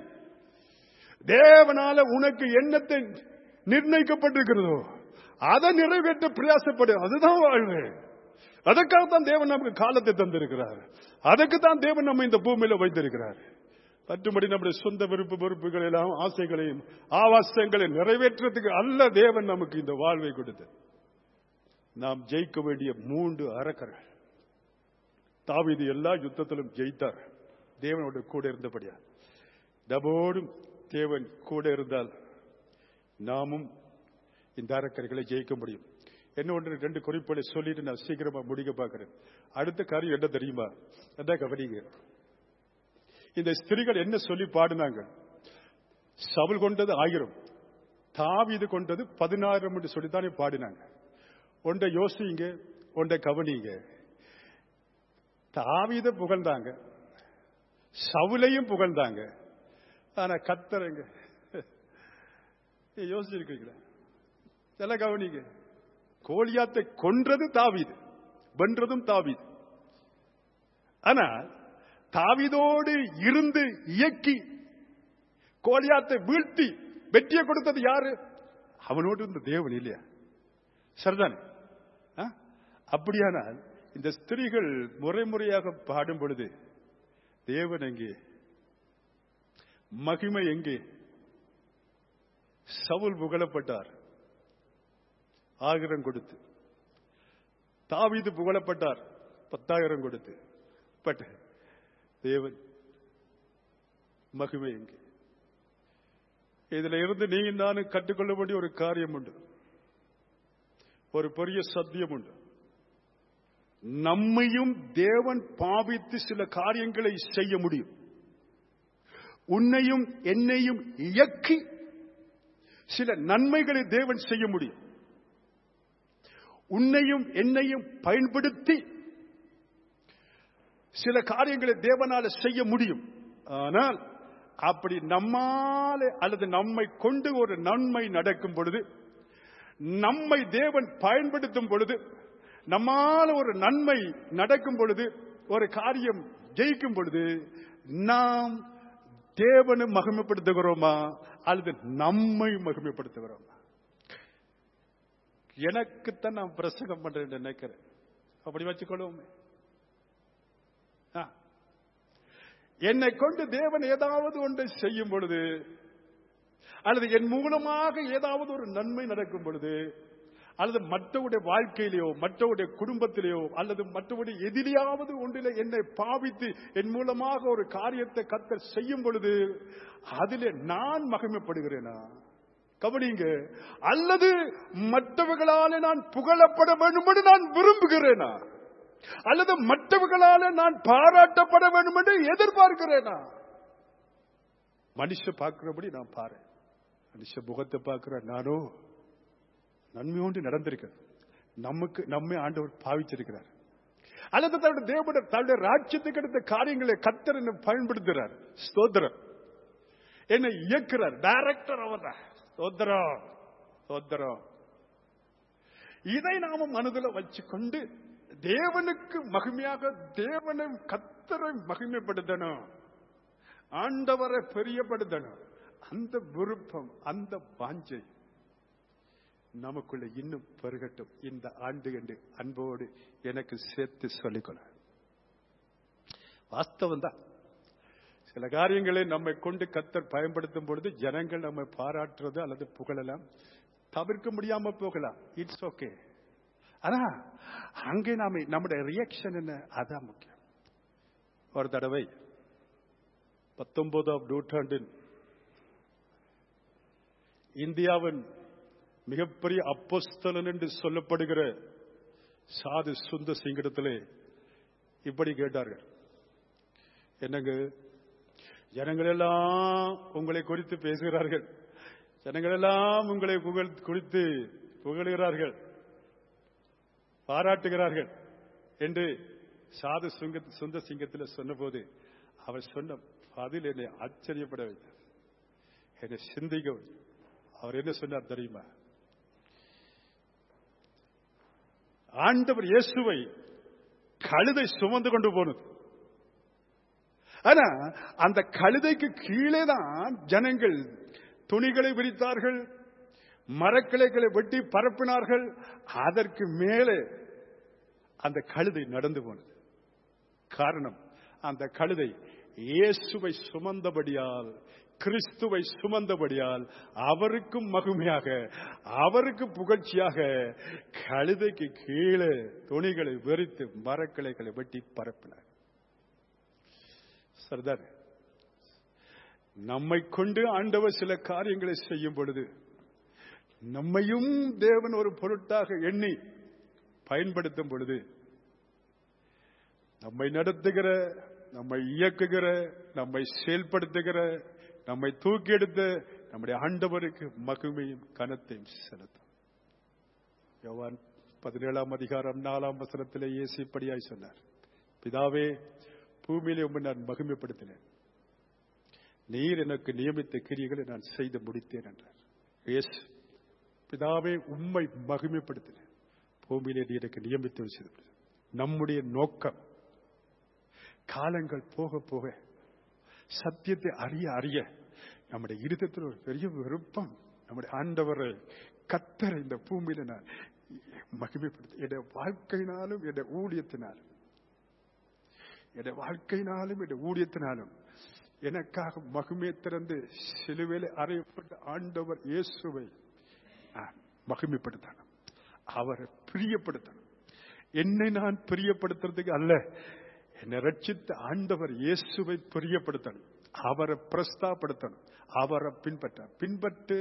தேவனால உனக்கு எண்ணத்தை நிர்ணயிக்கப்பட்டிருக்கிறதோ அதை நிறைவேற்ற பிரயாசப்படு அதுதான் வாழ்வு அதற்காக தான் தேவன் நமக்கு காலத்தை தந்திருக்கிறார் அதுக்கு தான் தேவன் நம்ம இந்த பூமியில வைத்திருக்கிறார் மற்றும்படி நம்முடைய சொந்த விருப்பு வெறுப்புகள் எல்லாம் ஆசைகளையும் ஆவாசங்களை நிறைவேற்றுறதுக்கு அல்ல தேவன் நமக்கு இந்த வாழ்வை கொடுத்து நாம் ஜெயிக்க வேண்டிய மூன்று அரக்கர்கள் தாவீது எல்லா யுத்தத்திலும் ஜெயித்தார் தேவனோட கூட இருந்தபடியா டபோடும் தேவன் கூட இருந்தால் நாமும் இந்த அரக்கர்களை ஜெயிக்க முடியும் என்ன ஒன்று ரெண்டு குறிப்புகளை சொல்லிட்டு நான் சீக்கிரமா முடிக்க பார்க்கிறேன் அடுத்த காரியம் என்ன தெரியுமா என்ன கவனிங்க இந்த ஸ்திரீகள் என்ன சொல்லி பாடினாங்க சவுல் கொண்டது ஆயிரம் தாவீது கொண்டது பதினாயிரம் என்று சொல்லித்தானே பாடினாங்க ஒன்றை யோசிங்க ஒன்றை கவனிங்க தாவீத புகழ்ந்தாங்க சவுலையும் புகழ்ந்தாங்க ஆனா கத்தரங்க யோசிச்சிருக்கீங்களா சில கவனிங்க கோலியாத்தை கொன்றது தாவீது வென்றதும் தாவீது ஆனா தாவீதோடு இருந்து இயக்கி கோலியாத்தை வீழ்த்தி வெற்றியை கொடுத்தது யாரு அவனோடு இருந்த தேவன் இல்லையா சரிதானே ஆ? அப்படியானால் இந்த ஸ்திரீகள் முறை முறையாக பாடும் பொழுது தேவன் எங்கே மகிமை எங்கே சவுல் புகழப்பட்டார் ஆயிரம் கொடுத்து தாவீது புகழப்பட்டார் பத்தாயிரம் கொடுத்து பட் தேவன் மகிமை எங்கே இதுல இருந்து நீங்க நானும் கற்றுக்கொள்ள வேண்டிய ஒரு காரியம் உண்டு ஒரு பெரிய சத்தியம் உண்டு நம்மையும் தேவன் பாவித்து சில காரியங்களை செய்ய முடியும் உன்னையும் என்னையும் இயக்கி சில நன்மைகளை தேவன் செய்ய முடியும் உன்னையும் என்னையும் பயன்படுத்தி சில காரியங்களை தேவனால செய்ய முடியும் ஆனால் அப்படி நம்மால அல்லது நம்மை கொண்டு ஒரு நன்மை நடக்கும் பொழுது நம்மை தேவன் பயன்படுத்தும் பொழுது நம்மால ஒரு நன்மை நடக்கும் பொழுது ஒரு காரியம் ஜெயிக்கும் பொழுது நாம் தேவனை மகிமைப்படுத்துகிறோமா அல்லது நம்மை மகிமைப்படுத்துகிறோமா எனக்குத்தான் நான் பிரசங்கம் பண்றேன் நினைக்கிறேன் அப்படி வச்சுக்கொள்வோமே ஆ. என்னை கொண்டு தேவன் ஏதாவது ஒன்றை செய்யும் பொழுது அல்லது என் மூலமாக ஏதாவது ஒரு நன்மை நடக்கும் பொழுது அல்லது மற்றவுடைய வாழ்க்கையிலேயோ மற்றவுடைய குடும்பத்திலேயோ அல்லது மற்றவுடைய எதிரியாவது ஒன்றில என்னை பாவித்து என் மூலமாக ஒரு காரியத்தை கத்தர் செய்யும் பொழுது அதிலே நான் மகிமைப்படுகிறேனா கவனிங்க அல்லது மற்றவர்களாலே நான் புகழப்பட வேண்டும் என்று நான் விரும்புகிறேனா அல்லது மற்றவர்களால நான் பாராட்டப்பட வேண்டும் என்று எதிர்பார்க்கிறேனா மனுஷ பார்க்கிறபடி நான் பாரு மனுஷ முகத்தை பார்க்கிற நானோ நன்மையோண்டு நடந்திருக்கிறது நமக்கு நம்மை ஆண்டவர் பாவிச்சிருக்கிறார் அல்லது தன்னுடைய தேவனுடைய தன்னுடைய ராஜ்யத்துக்கு எடுத்த காரியங்களை கத்தர் என்னை பயன்படுத்துகிறார் ஸ்தோத்திரம் என்னை இயக்குறார் டைரக்டர் அவர் ஸ்தோத்திரம் ஸ்தோத்திரம் இதை நாம மனதில் வச்சுக்கொண்டு தேவனுக்கு மகிமையாக தேவனை கத்தரை மகிமைப்படுத்தணும் ஆண்டவரை பெரியப்படுத்தணும் அந்த விருப்பம் அந்த வாஞ்சை நமக்குள்ள இன்னும் பெருகட்டும் இந்த ஆண்டு என்று அன்போடு எனக்கு சேர்த்து சொல்லிக்கொள்ள வாஸ்தவம் தான் சில காரியங்களை நம்மை கொண்டு கத்தர் பயன்படுத்தும் பொழுது ஜனங்கள் நம்மை பாராட்டுறது அல்லது புகழலாம் தவிர்க்க முடியாம போகலாம் இட்ஸ் ஓகே ஆனா அங்கே நாம நம்முடைய ரியாக்ஷன் என்ன அதான் முக்கியம் ஒரு தடவை பத்தொன்பதாம் நூற்றாண்டின் இந்தியாவின் மிகப்பெரிய அப்போஸ்தலன் என்று சொல்லப்படுகிற சாது சுந்த சிங்கடத்திலே இப்படி கேட்டார்கள் என்னங்க ஜனங்கள் எல்லாம் உங்களை குறித்து பேசுகிறார்கள் ஜனங்கள் எல்லாம் உங்களை புகழ் குறித்து புகழுகிறார்கள் பாராட்டுகிறார்கள் என்று சாது சுங்க சுந்த சிங்கத்தில் சொன்னபோது அவர் சொன்ன பதில் என்னை ஆச்சரியப்பட வைத்தார் என்னை சிந்திக்க வைத்தார். அவர் என்ன சொன்னார் தெரியுமா ஆண்டவர் இயேசுவை கழுதை சுமந்து கொண்டு போனது ஆனா அந்த கழுதைக்கு கீழே தான் ஜனங்கள் துணிகளை விரித்தார்கள் மரக்கிளைகளை வெட்டி பரப்பினார்கள் அதற்கு மேலே அந்த கழுதை நடந்து போனது காரணம் அந்த கழுதை இயேசுவை சுமந்தபடியால் கிறிஸ்துவை சுமந்தபடியால் அவருக்கும் மகிமையாக அவருக்கு புகழ்ச்சியாக கழுதைக்கு கீழே துணிகளை வெறித்து மரக்கிளைகளை வெட்டி பரப்பினார் சர்தார் நம்மை கொண்டு ஆண்டவர் சில காரியங்களை செய்யும் பொழுது நம்மையும் தேவன் ஒரு பொருட்டாக எண்ணி பயன்படுத்தும் பொழுது நம்மை நடத்துகிற நம்மை இயக்குகிற நம்மை செயல்படுத்துகிற நம்மை தூக்கி எடுத்த நம்முடைய ஆண்டவருக்கு மகிமையும் கனத்தையும் செலுத்தும் யோவான் பதினேழாம் அதிகாரம் நாலாம் வசனத்திலே இயேசு இப்படியாய் சொன்னார் பிதாவே பூமியிலே உம்மை நான் மகிமைப்படுத்தினேன் நீர் எனக்கு நியமித்த கிரியைகளை நான் செய்து முடித்தேன் என்றார் இயேசு பிதாவே உம்மை மகிமைப்படுத்தினேன் பூமியிலே நீ எனக்கு நியமித்து செய்து நம்முடைய நோக்கம் காலங்கள் போக போக சத்தியத்தை அறிய அறிய நம்முடைய இருதயத்தில் ஒரு பெரிய விருப்பம் நம்முடைய ஆண்டவரை கத்தரை இந்த பூமியில நான் மகிமைப்படுத்த என்னுடைய வாழ்க்கையினாலும் என்னுடைய ஊழியத்தினாலும் என்னுடைய வாழ்க்கையினாலும் என்னுடைய ஊழியத்தினாலும் எனக்காக மகிமை திறந்து சிலுவையில் அறையப்பட்ட ஆண்டவர் இயேசுவை நான் மகிமைப்படுத்தணும் அவரை பிரியப்படுத்தணும் என்னை நான் பிரியப்படுத்துறதுக்கு அல்ல என்னை ரட்சித்த ஆண்டவர் இயேசுவை பிரியப்படுத்தணும் அவரை பிரஸ்தாப்படுத்தணும் அவரை பின்பற்ற பின்பற்று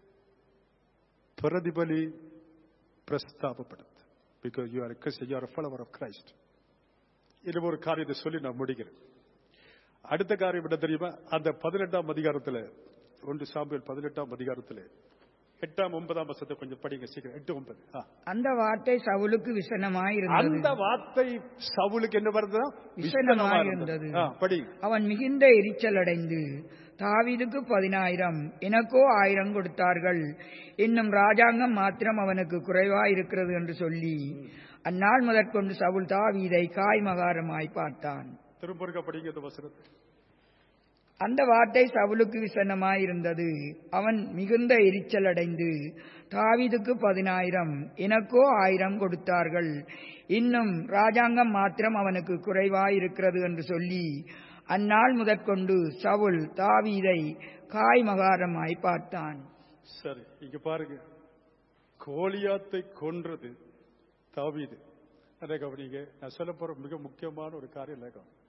பிரதிபலி பிரஸ்தாபப்படுத்து because you are Christ you are follower of Christ இது ஒரு காரியத்தை சொல்லி நான் முடிக்கிறேன் அடுத்த காரியம் என்ன தெரியுமா அந்த பதினெட்டாம் அதிகாரத்தில் ஒன்று சாம்பியல் பதினெட்டாம் அதிகாரத்தில் எட்டாம் ஒன்பதாம் வருஷத்தை கொஞ்சம் படிங்க சீக்கிரம் எட்டு ஒன்பது ஆ. அந்த வார்த்தை சவுலுக்கு விசனமாயிருந்தது அந்த வார்த்தை சவுலுக்கு என்ன வருது விசனமாயிருந்தது. படி அவன் மிகுந்த எரிச்சல் அடைந்து தாவீதுக்கு பதினாயிரம் எனக்கோ ஆயிரம் கொடுத்தார்கள் இன்னும் ராஜாங்கம் மாத்திரம் அவனுக்கு குறைவாயிருக்கிறது என்று சொல்லி அந்நாள் முதற்கொண்டு சவுல் தாவீதை காய்மகாரமாய் பார்த்தான் திரும்ப இருக்க படிங்க இந்த வசனத்தை அந்த வார்த்தை சவுலுக்கு விசனமாயிருந்தது அவன் மிகுந்த எரிச்சல் அடைந்து தாவீதுக்கு பதினாயிரம் எனக்கோ ஆயிரம் கொடுத்தார்கள் இன்னும் ராஜாங்கம் மாத்திரம் அவனுக்கு குறைவாயிருக்கிறது என்று சொல்லி அந்நாள் முதற்கொண்டு சவுல் தாவீதை காய்மகாரமாய் பார்த்தான் சரி இங்க பாருங்க கோலியாத்தை கொன்றது தாவீது அதை கவனிங்க நான் சொல்ல போற மிக முக்கியமான ஒரு காரியம் இல்லை கவனி.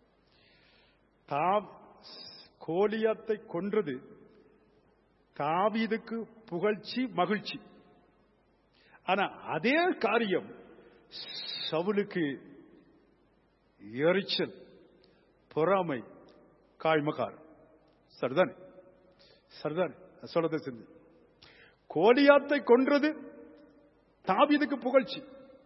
தாம் கோலியாத்தை கொன்றது தாவீதுக்கு புகழ்ச்சி மகிழ்ச்சி ஆனா அதே காரியம் சவுலுக்கு எரிச்சல் பொறாமை காய்மகார் சரிதானே சரிதானே நான் சொல்றதை செஞ்சு கோலியாத்தை கொன்றது தாவீதுக்கு புகழ்ச்சி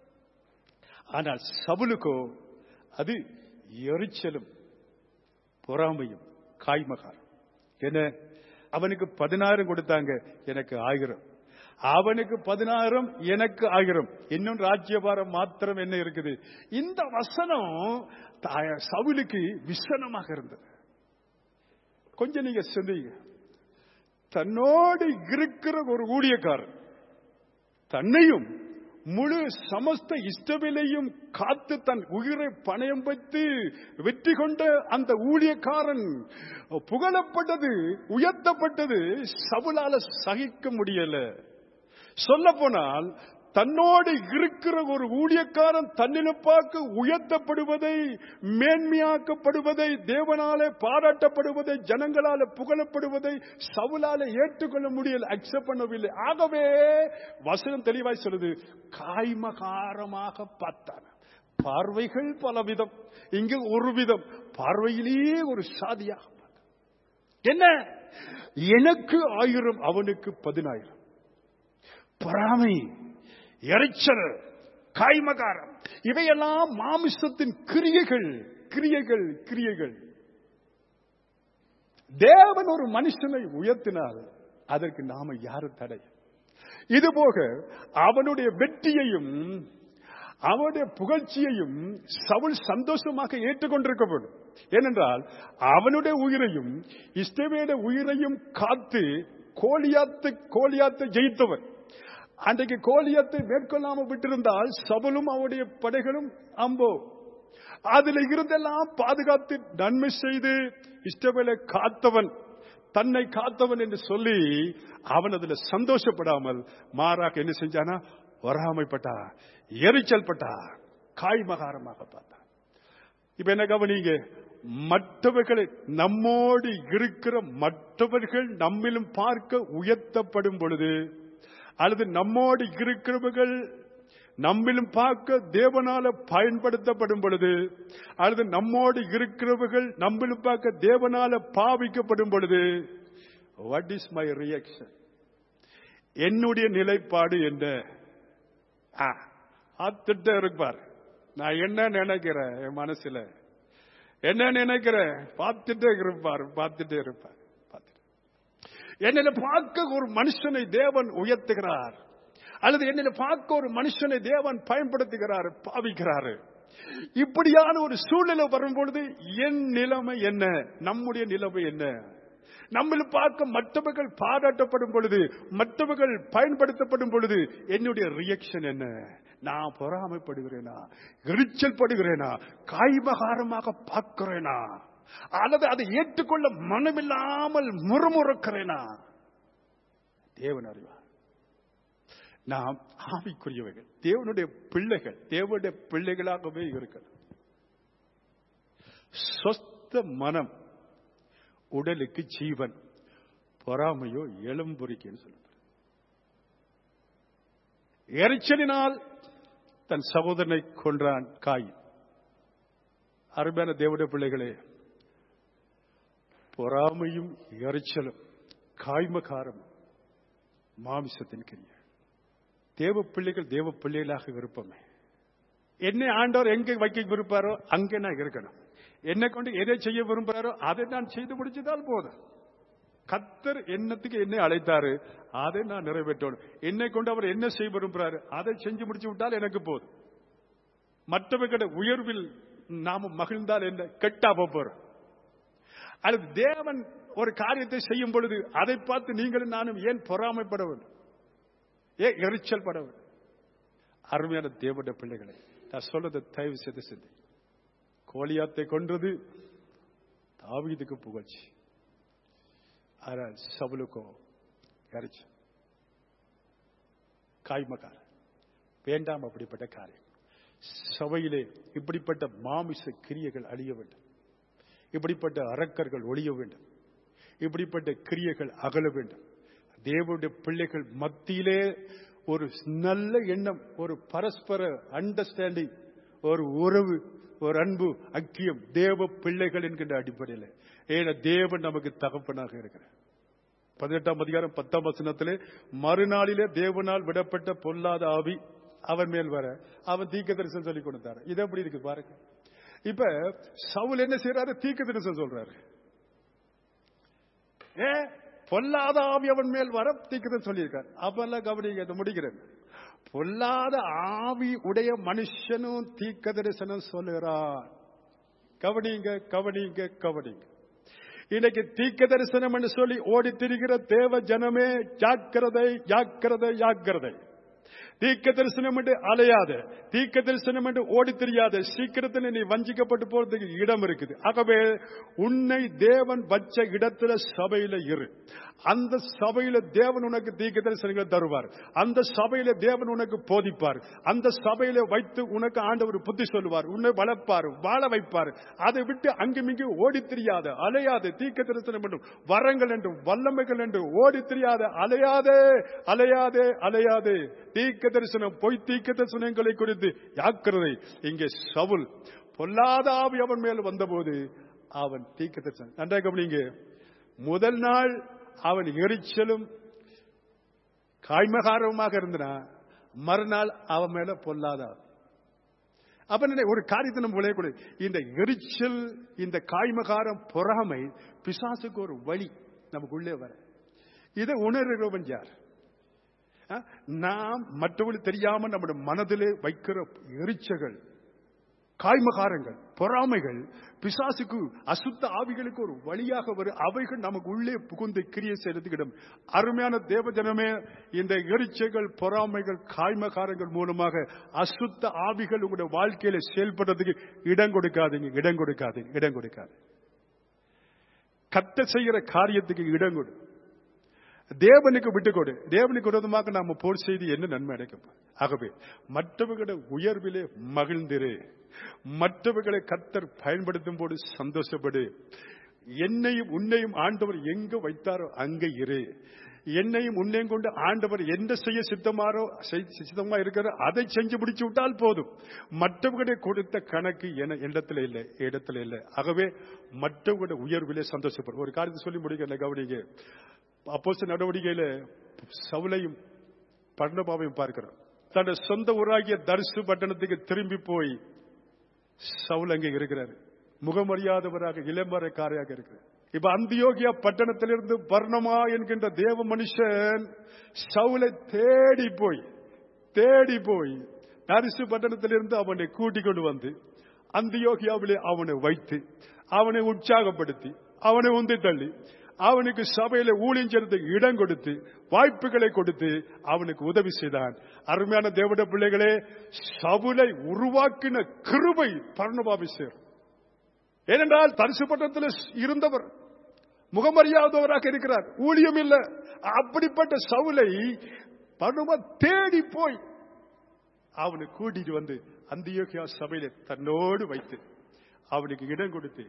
ஆனால் சவுலுக்கோ அது எரிச்சலும் பொறாமையும் காய்மகாரம் என்ன அவனுக்கு பதினாயிரம் கொடுத்தாங்க எனக்கு ஆயிரம் அவனுக்கு பதினாயிரம் எனக்கு ஆயிரம் இன்னும் ராஜ்யபாரம் மாத்திரம் என்ன இருக்குது இந்த வசனம் தா- சவுலுக்கு விசனமாக இருந்தது கொஞ்சம் நீங்க சிந்திங்க தன்னோடு இருக்கிற ஒரு ஊழியக்காரன் தன்னையும் முழு சமஸ்த இஷ்டவிலையும் காத்து தன் உயிரை பணயம் வைத்து வெற்றி கொண்ட அந்த ஊழியக்காரன் புகழப்பட்டது உயர்த்தப்பட்டது சவுலால சகிக்க முடியல சொல்ல போனால் தன்னோடு இருக்கிற ஒரு ஊழியக்காரன் தன்னிலப்பாக்க உயர்த்தப்படுவதை மேன்மையாக்கப்படுவதை தேவனாலே பாராட்டப்படுவதை ஜனங்களால புகழப்படுவதை சவுலால ஏற்றுக்கொள்ள முடியல அக்செப்ட் பண்ணவில்லை ஆகவே வசனம் தெளிவாய் சொல்லுது காய்மகாரமாக பார்த்தான் பார்வைகள் பலவிதம் இங்கு ஒரு விதம் பார்வையிலேயே ஒரு சாதியாக பார்த்தான். என்ன எனக்கு ஆயிரம் அவனுக்கு பதினாயிரம் பொறாமை எரிச்சல் காய்மகாரம் இவையெல்லாம் மாமிசத்தின் கிரியைகள் கிரியைகள் கிரியைகள் தேவன் ஒரு மனுஷனை உயர்த்தினால் அதற்கு நாம யாரு தடை இது போக அவனுடைய வெற்றியையும் அவனுடைய புகழ்ச்சியையும் சவுல் சந்தோஷமாக ஏற்றுக்கொண்டிருக்க வேண்டும் ஏனென்றால் அவனுடைய உயிரையும் இஷ்டவேட உயிரையும் காத்து கோலியாத்து கோலியாத்தை ஜெயித்தவன் அன்றைக்கு கோலியத்தை மேற்கொள்ளாம விட்டிருந்தால் சபலும் அவருடைய படைகளும் அம்போ அதுல இருந்தெல்லாம் பாதுகாத்து நன்மை செய்து இஷ்டவேலை காத்தவன் தன்னை காத்தவன் என்று சொல்லி அவன் அதுல சந்தோஷப்படாமல் மாறாக என்ன செஞ்சானா வராமைப்பட்டா எரிச்சல் பட்டா காய்மகாரமாக பார்த்தான் இப்ப என்ன கவனிங்க மற்றவர்களை நம்மோடு இருக்கிற மற்றவர்கள் நம்மிலும் பார்க்க உயர்த்தப்படும் பொழுது அல்லது நம்மோடு இருக்கிறவர்கள் நம்மிலும் பார்க்க தேவனால பயன்படுத்தப்படும் பொழுது அல்லது நம்மோடு இருக்கிறவர்கள் நம்மிலும் பார்க்க தேவனால பாவிக்கப்படும் பொழுது வாட் இஸ் மை ரியாக்ஷன் என்னுடைய நிலைப்பாடு என்ன ஆ, பார்த்துட்டே இருப்பார் நான் என்ன நினைக்கிறேன் என் மனசுல என்ன நினைக்கிறேன் பார்த்துட்டே இருப்பார் பார்த்துட்டே இருப்பார் பார்த்துட்டு என்னை பார்க்க ஒரு மனுஷனை தேவன் உயர்த்துகிறார் அல்லது என்னை பார்க்க ஒரு மனுஷனை தேவன் பயன்படுத்துகிறார் பாவிக்கிறாரு இப்படியான ஒரு சூழ்நிலை வரும்பொழுது என் நிலைமை என்ன நம்முடைய நிலைமை என்ன நம்மள பார்க்க மற்றவர்கள் பாராட்டப்படும் பொழுது மற்றவர்கள் பயன்படுத்தப்படும் பொழுது என்னுடைய ரியாக்ஷன் என்ன நான் பொறாமைப்படுகிறேனா எரிச்சல் படுகிறேனா காய்மகாரமாக பார்க்கிறேனா அல்லது அதை ஏற்றுக்கொள்ள மனமில்லாமல் முறுமுறுக்கிறேனா தேவன் அறிவார் நாம் ஆவிக்குரியவைகள் தேவனுடைய பிள்ளைகள் தேவனுடைய பிள்ளைகளாகவே இருக்கணும் சொஸ்த மனம் உடலுக்கு ஜீவன் பொறாமையோ எலும்புரிக்குன்னு சொல்லப்படுது எரிச்சலினால் தன் சகோதரனை கொன்றான் காய் அருமையான தேவடைய பிள்ளைகளே பொறாமையும் எரிச்சலும் காய்மகாரம் மாமிசத்தின் கிரிய தேவ பிள்ளைகள் தேவ பிள்ளைகளாக விருப்பமே என்னை ஆண்டவர் எங்க வைக்க விருப்பாரோ அங்கே நான் இருக்கணும் என்னை கொண்டு எதை செய்ய விரும்புறாரோ அதை நான் செய்து முடிச்சதால் போதும் கத்தர் என்னத்துக்கு என்னை அழைத்தாரு அதை நான் நிறைவேற்றணும் என்னை கொண்டு அவர் என்ன செய்ய விரும்புறாரு அதை செஞ்சு முடிச்சு விட்டால் எனக்கு போதும் மற்றவர்கள உயர்வில் நாம மகிழ்ந்தால் என்ன கெட்டா போறோம் அல்லது தேவன் ஒரு காரியத்தை செய்யும் பொழுது அதை பார்த்து நீங்களும் நானும் ஏன் பொறாமைப்பட வேண்டும் ஏன் எரிச்சல் பட வேண்டும் அருமையான தேவனுடைய பிள்ளைகளை நான் சொல்றதை தயவு செய்து சிந்தி கோலியாத்தை கொன்றது தாவீதுக்கு புகழ்ச்சி ஆனால் சவுலுக்கோ இறைச்சி காய்மக்கார வேண்டாம் அப்படிப்பட்ட காரியம் சபையிலே இப்படிப்பட்ட மாமிச கிரியைகள் அழிய வேண்டும் இப்படிப்பட்ட அரக்கர்கள் ஒழிய வேண்டும் இப்படிப்பட்ட கிரியைகள் அகல வேண்டும் தேவனுடைய பிள்ளைகள் மத்தியிலே ஒரு நல்ல எண்ணம் ஒரு பரஸ்பர அண்டர்ஸ்டாண்டிங் ஒரு உறவு ஒரு அன்பு ஐக்கியம் தேவ பிள்ளைகள் என்கின்ற அடிப்படையில் ஏன்னா தேவன் நமக்கு தகப்பனாக இருக்கிறார் பதினெட்டாம் அதிகாரம் பத்தாம் வசனத்திலே மறுநாளிலே தேவனால் விடப்பட்ட பொல்லாத ஆவி அவன் மேல் வர அவன் தீக்க தரிசனம் சொல்லி கொடுத்தாரு இது எப்படி இருக்கு பாருங்க இப்ப சவுல் என்ன செய்யறாரு தீக்க தரிசனம் சொல்றாரு ஏ பொல்லாத ஆவி அவன் மேல் வர தீக்கதன் சொல்லியிருக்கார் அப்பெல்லாம் கவனிங்க இதை முடிக்கிறேன் பொல்லாத ஆவி உடைய மனுஷனும் தீக்க தரிசனம் சொல்லுகிறான் கவனிங்க கவனிங்க கவனிங்க இன்னைக்கு தீக்க தரிசனம் என்று சொல்லி ஓடி திரிகிற தேவ ஜனமே ஜாக்கிரதை ஜாக்கிரதை ஜாக்கிரதை தீக்க தரிசனம் என்று அலையாத தீக்க தரிசனம் என்று ஓடி தெரியாத சீக்கிரத்தில் நீ வஞ்சிக்கப்பட்டு போறதுக்கு இடம் இருக்குது ஆகவே உன்னை தேவன் வச்ச இடத்துல சபையில இரு அந்த சபையில தேவன் உனக்கு தீக்க தரிசனங்களை தருவார் அந்த சபையில தேவன் உனக்கு போதிப்பார் அந்த சபையில வைத்து உனக்கு ஆண்டவர் புத்தி சொல்லுவார் உன்னை வளர்ப்பார் வாழ வைப்பார் அதை விட்டு அங்குமிங்கு ஓடி தெரியாத அலையாத தீக்க தரிசனம் என்றும் வரங்கள் என்றும் வல்லமைகள் என்றும் ஓடி தெரியாத அலையாதே அலையாதே அலையாதே தீக்க தரிசனம் பொய் தீக்க தரிசனங்களை குறித்து யாக்கிறதை இங்கே சவுல் பொல்லாத ஆவி அவன் மேல் வந்தபோது அவன் தீக்க தரிசனம் நன்றாக கவனிங்க முதல் நாள் அவன் எரிச்சலும் காய்மகாரமாக இருந்தா மறுநாள் அவன் மேல பொல்லாத ஆவி. அப்ப என்ன, ஒரு காரியத்தை நம்ம விளையக்கூடாது இந்த எரிச்சல் இந்த காய்மகாரம் பொறாமை பிசாசுக்கு ஒரு வழி நமக்குள்ளே வர இதை உணர்கிறவன் யார் ஆ? நாம் மற்றவர்கள் தெரியாம நம்முடைய மனதிலே வைக்கிற எரிச்சல்கள் காய்மகாரங்கள் பொறாமைகள் பிசாசுக்கு அசுத்த ஆவிகளுக்கு ஒரு வழியாக வரும் அவைகள் நமக்கு உள்ளே புகுந்து கிரியை செய்யறதுக்கு இடம் அருமையான தேவஜனமே இந்த எரிச்சல்கள் பொறாமைகள் காய்மகாரங்கள் மூலமாக அசுத்த ஆவிகள் உங்களுடைய வாழ்க்கையில செயல்படுறதுக்கு இடம் கொடுக்காதீங்க இடம் கொடுக்காதீங்க இடம் கொடுக்காது கத்த செய்கிற காரியத்துக்கு இடம் கொடு தேவனுக்கு விட்டுக் கொடு தேவனுக்கு விரோதமாக நாம போர் செய்து என்ன நன்மை அடைக்கும் ஆகவே மற்றவர்களுடைய உயர்விலே மகிழ்ந்திரு மற்றவர்களை கத்தர் பயன்படுத்தும் போது சந்தோஷப்படு என்னையும் உன்னையும் ஆண்டவர் எங்க வைத்தாரோ அங்க இரு என்னையும் உன்னையும் கொண்டு ஆண்டவர் என்ன செய்ய சித்தமாரோ செய்- சித்தமா இருக்கிற அதை செஞ்சு முடிச்சு விட்டால் போதும் மற்றவர்களுடைய கொடுத்த கணக்கு என இடத்துல இல்லை இடத்துல இல்லை ஆகவே மற்றவர்களுடைய உயர்விலே சந்தோஷப்படும் ஒரு காரியத்தை சொல்லி முடிக்கல கவனிங்க அப்போஸ் நடவடிக்கையில சவுலையும் பர்ணபாவையும் பார்க்கிறோம் தன்னுடைய சொந்த ஊராகிய தரிசு பட்டணத்துக்கு திரும்பி போய் சவுல் அங்கே இருக்கிறார் முகமறியாதவராக இளமறைக்காரையாக இருக்கிறார் இப்ப அந்தியோகியா பட்டணத்திலிருந்து பர்ணமா என்கின்ற தேவ மனுஷன் சவுலை தேடி போய் தேடி போய் தரிசு பட்டணத்திலிருந்து அவனை கூட்டிக் கொண்டு வந்து அந்தியோகியாவிலே அவனை வைத்து அவனை உற்சாகப்படுத்தி அவனை உந்தி தள்ளி அவனுக்கு சபையில ஊழியஞ்சதுக்கு இடம் கொடுத்து வாய்ப்புகளை கொடுத்து அவனுக்கு உதவி செய்தான் அருமையான தேவட பிள்ளைகளே சவுலை உருவாக்கின கிருபை பர்ணபாபி சேர் ஏனென்றால் தரிசு பட்டணத்தில் இருந்தவர் முகமறியாதவராக இருக்கிறார் ஊழியம் இல்ல அப்படிப்பட்ட சவுலை பர்ணபா தேடி போய் அவனை கூட்டிட்டு வந்து அந்தியோகியா சபையில தன்னோடு வைத்து அவனுக்கு இடம் கொடுத்து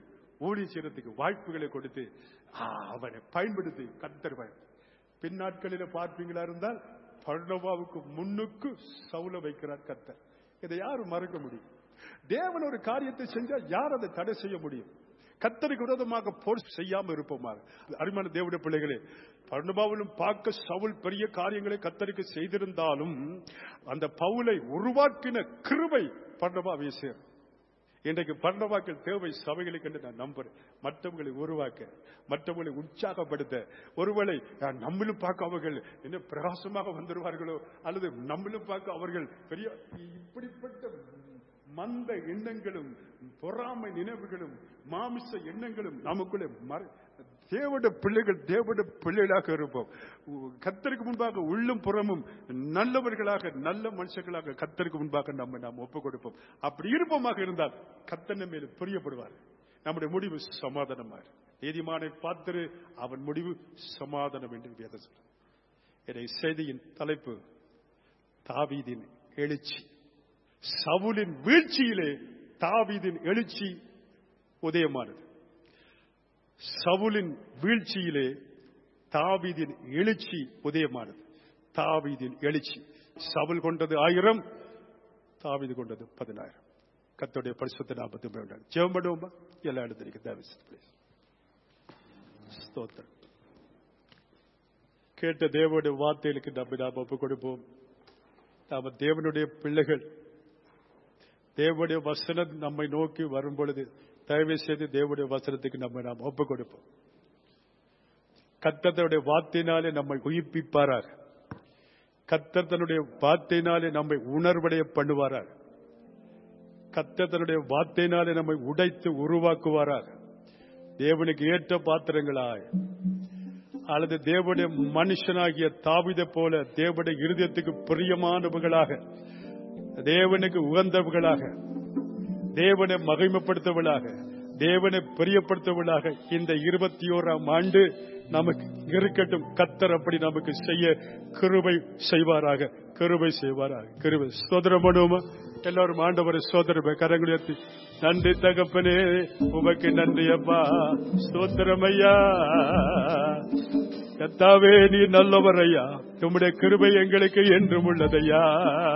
ஊழிய செய்யறதுக்கு வாய்ப்புகளை கொடுத்து ஆ, அவனை பயன்படுத்தி கத்தருவாய் பின்னாட்களில பார்ப்பீங்களா இருந்தால் பர்ணவாவுக்கு முன்னுக்கு சவுல வைக்கிறார் கத்தர் இதை யாரும் மறக்க முடியும் தேவன் ஒரு காரியத்தை செஞ்சா யார் அதை தடை செய்ய முடியும் கத்தருக்கு விரோதமாக போர் செய்யாம இருப்போமாக அருமையான தேவனுடைய பிள்ளைகளே பர்ணபாவிலும் பார்க்க சவுல் பெரிய காரியங்களை கத்தருக்கு செய்திருந்தாலும் அந்த பவுலை உருவாக்கின கிருபை பர்ணபாவை சேரும் இன்றைக்கு பர்ணவாக்கள் தேவை சபைகளுக்கு என்று நான் நம்புறேன் மற்றவங்களை உருவாக்க மற்றவங்களை உற்சாகப்படுத்த ஒருவேளை அஹ், நம்மளும் பார்க்க அவர்கள் என்ன பிரகாசமாக வந்துடுவார்களோ அல்லது நம்மளும் பார்க்க அவர்கள் பெரிய இப்படிப்பட்ட மந்த எண்ணங்களும் பொறாமை நினைவுகளும் மாமிச எண்ணங்களும் நமக்குள்ளே மறை தேவட பிள்ளைகள் தேவட பிள்ளைகளாக இருப்போம் உ- கர்த்தருக்கு முன்பாக உள்ளும் புறமும் நல்லவர்களாக நல்ல மனுஷர்களாக கர்த்தருக்கு முன்பாக நம்ம நாம் ஒப்புக் கொடுப்போம் அப்படி இருப்போமாக இருந்தால் கத்தன மேல பிரியப்படுவார் நம்முடைய முடிவு சமாதானமாக நீதிமானை பார்த்து அவன் முடிவு சமாதானம் என்று வேதம் சொல்றார். இதை செய்தியின் தலைப்பு தாவீதின் எழுச்சி சவுலின் வீழ்ச்சியிலே தாவீதின் எழுச்சி உதயமானது சவுலின் வீழ்ச்சியிலே தாவீதின் எழுச்சி உதயமானது தாவீதின் எழுச்சி சவுல் கொண்டது ஆயிரம் தாவீது கொண்டது பதினாயிரம் கத்தோடைய பரிசுத்த நாற்பத்தி ஒன்பது ஜெபம் பண்ணுவோமா எல்லா இடத்துலையும் தயவு செய்து please. ஸ்தோத்திரம் கேட்ட தேவனுடைய வார்த்தைகளுக்கு நம்ம நாம் ஒப்புக் கொடுப்போம் நாம தேவனுடைய பிள்ளைகள் தேவனுடைய வசனம் நம்மை நோக்கி வரும் பொழுது தயவு செய்து தேவனுடைய வசனத்துக்கு நம்ம நாம் ஒப்புக் கொடுப்போம் கத்தனுடைய வார்த்தையினாலே நம்மை உயிர்ப்பிப்பாராக கத்தர் தன்னுடைய வார்த்தையினாலே நம்மை உணர்வடைய பண்ணுவாராக கத்தர் தன்னுடைய வார்த்தையினாலே நம்மை உடைத்து உருவாக்குவாராக தேவனுக்கு ஏற்ற பாத்திரங்களாய் அல்லது தேவனுடைய மனுஷனாகிய தாவிதை போல தேவனுடைய இருதயத்துக்கு பிரியமானவர்களாக தேவனுக்கு உகந்தவர்களாக தேவனை மகிமைப்படுத்தவர்களாக தேவனை பிரியப்படுத்தவர்களாக இந்த இருபத்தி ஓராம் ஆண்டு நமக்கு இருக்கட்டும் கத்தர் அப்படி நமக்கு செய்ய கிருபை செய்வாராக கிருபை செய்வாராக கிருபை சோதரம் பண்ணுவோமா எல்லாரும் ஆண்டவரை சோதரமை கரங்களை உயர்த்தி நன்றி தகப்பனே உமக்கு நன்றி அப்பா ஸ்தோத்திரம் ஐயா கத்தாவே நீ நல்லவர் ஐயா உம்முடைய கிருபை எங்களுக்கு என்றும் உள்ளதையா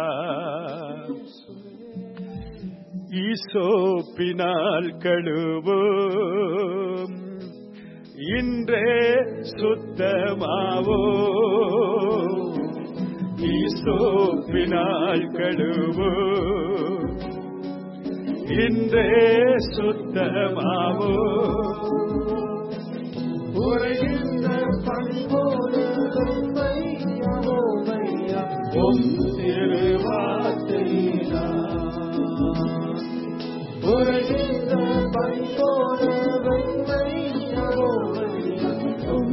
ஈசோப்பினால் கழுவோம் இன்றே சுத்தமாவோ ஈசோப்பினால் கழுவோம் இன்றே சுத்தமாவோ உரைகின்ற பண்போடு உம்மையாவோமையா, உம் திருவார்த்தையினால். உரைகின்ற பண்போடு உம்மையாவோமையா, உம்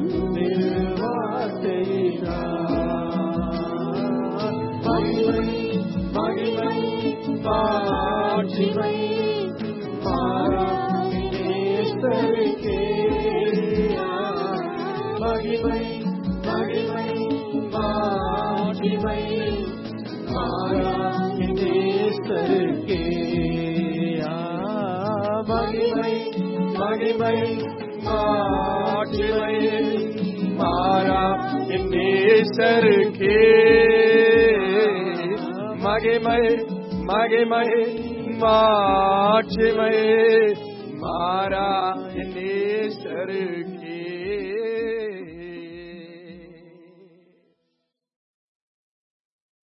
திருவார்த்தையினால். மகிமை, மகிமை, மாட்சிமை, மாறாமினேஸ்வருக்கே. மகிமை மகிமை மாட்சிமை மாறாமினேஸ்வருக்கே. மகிமை மகிமை மாட்சிமை மாறா நேசருக்கே மகிமை மகிமை மாட்சிமை மாறா நேசருக்கே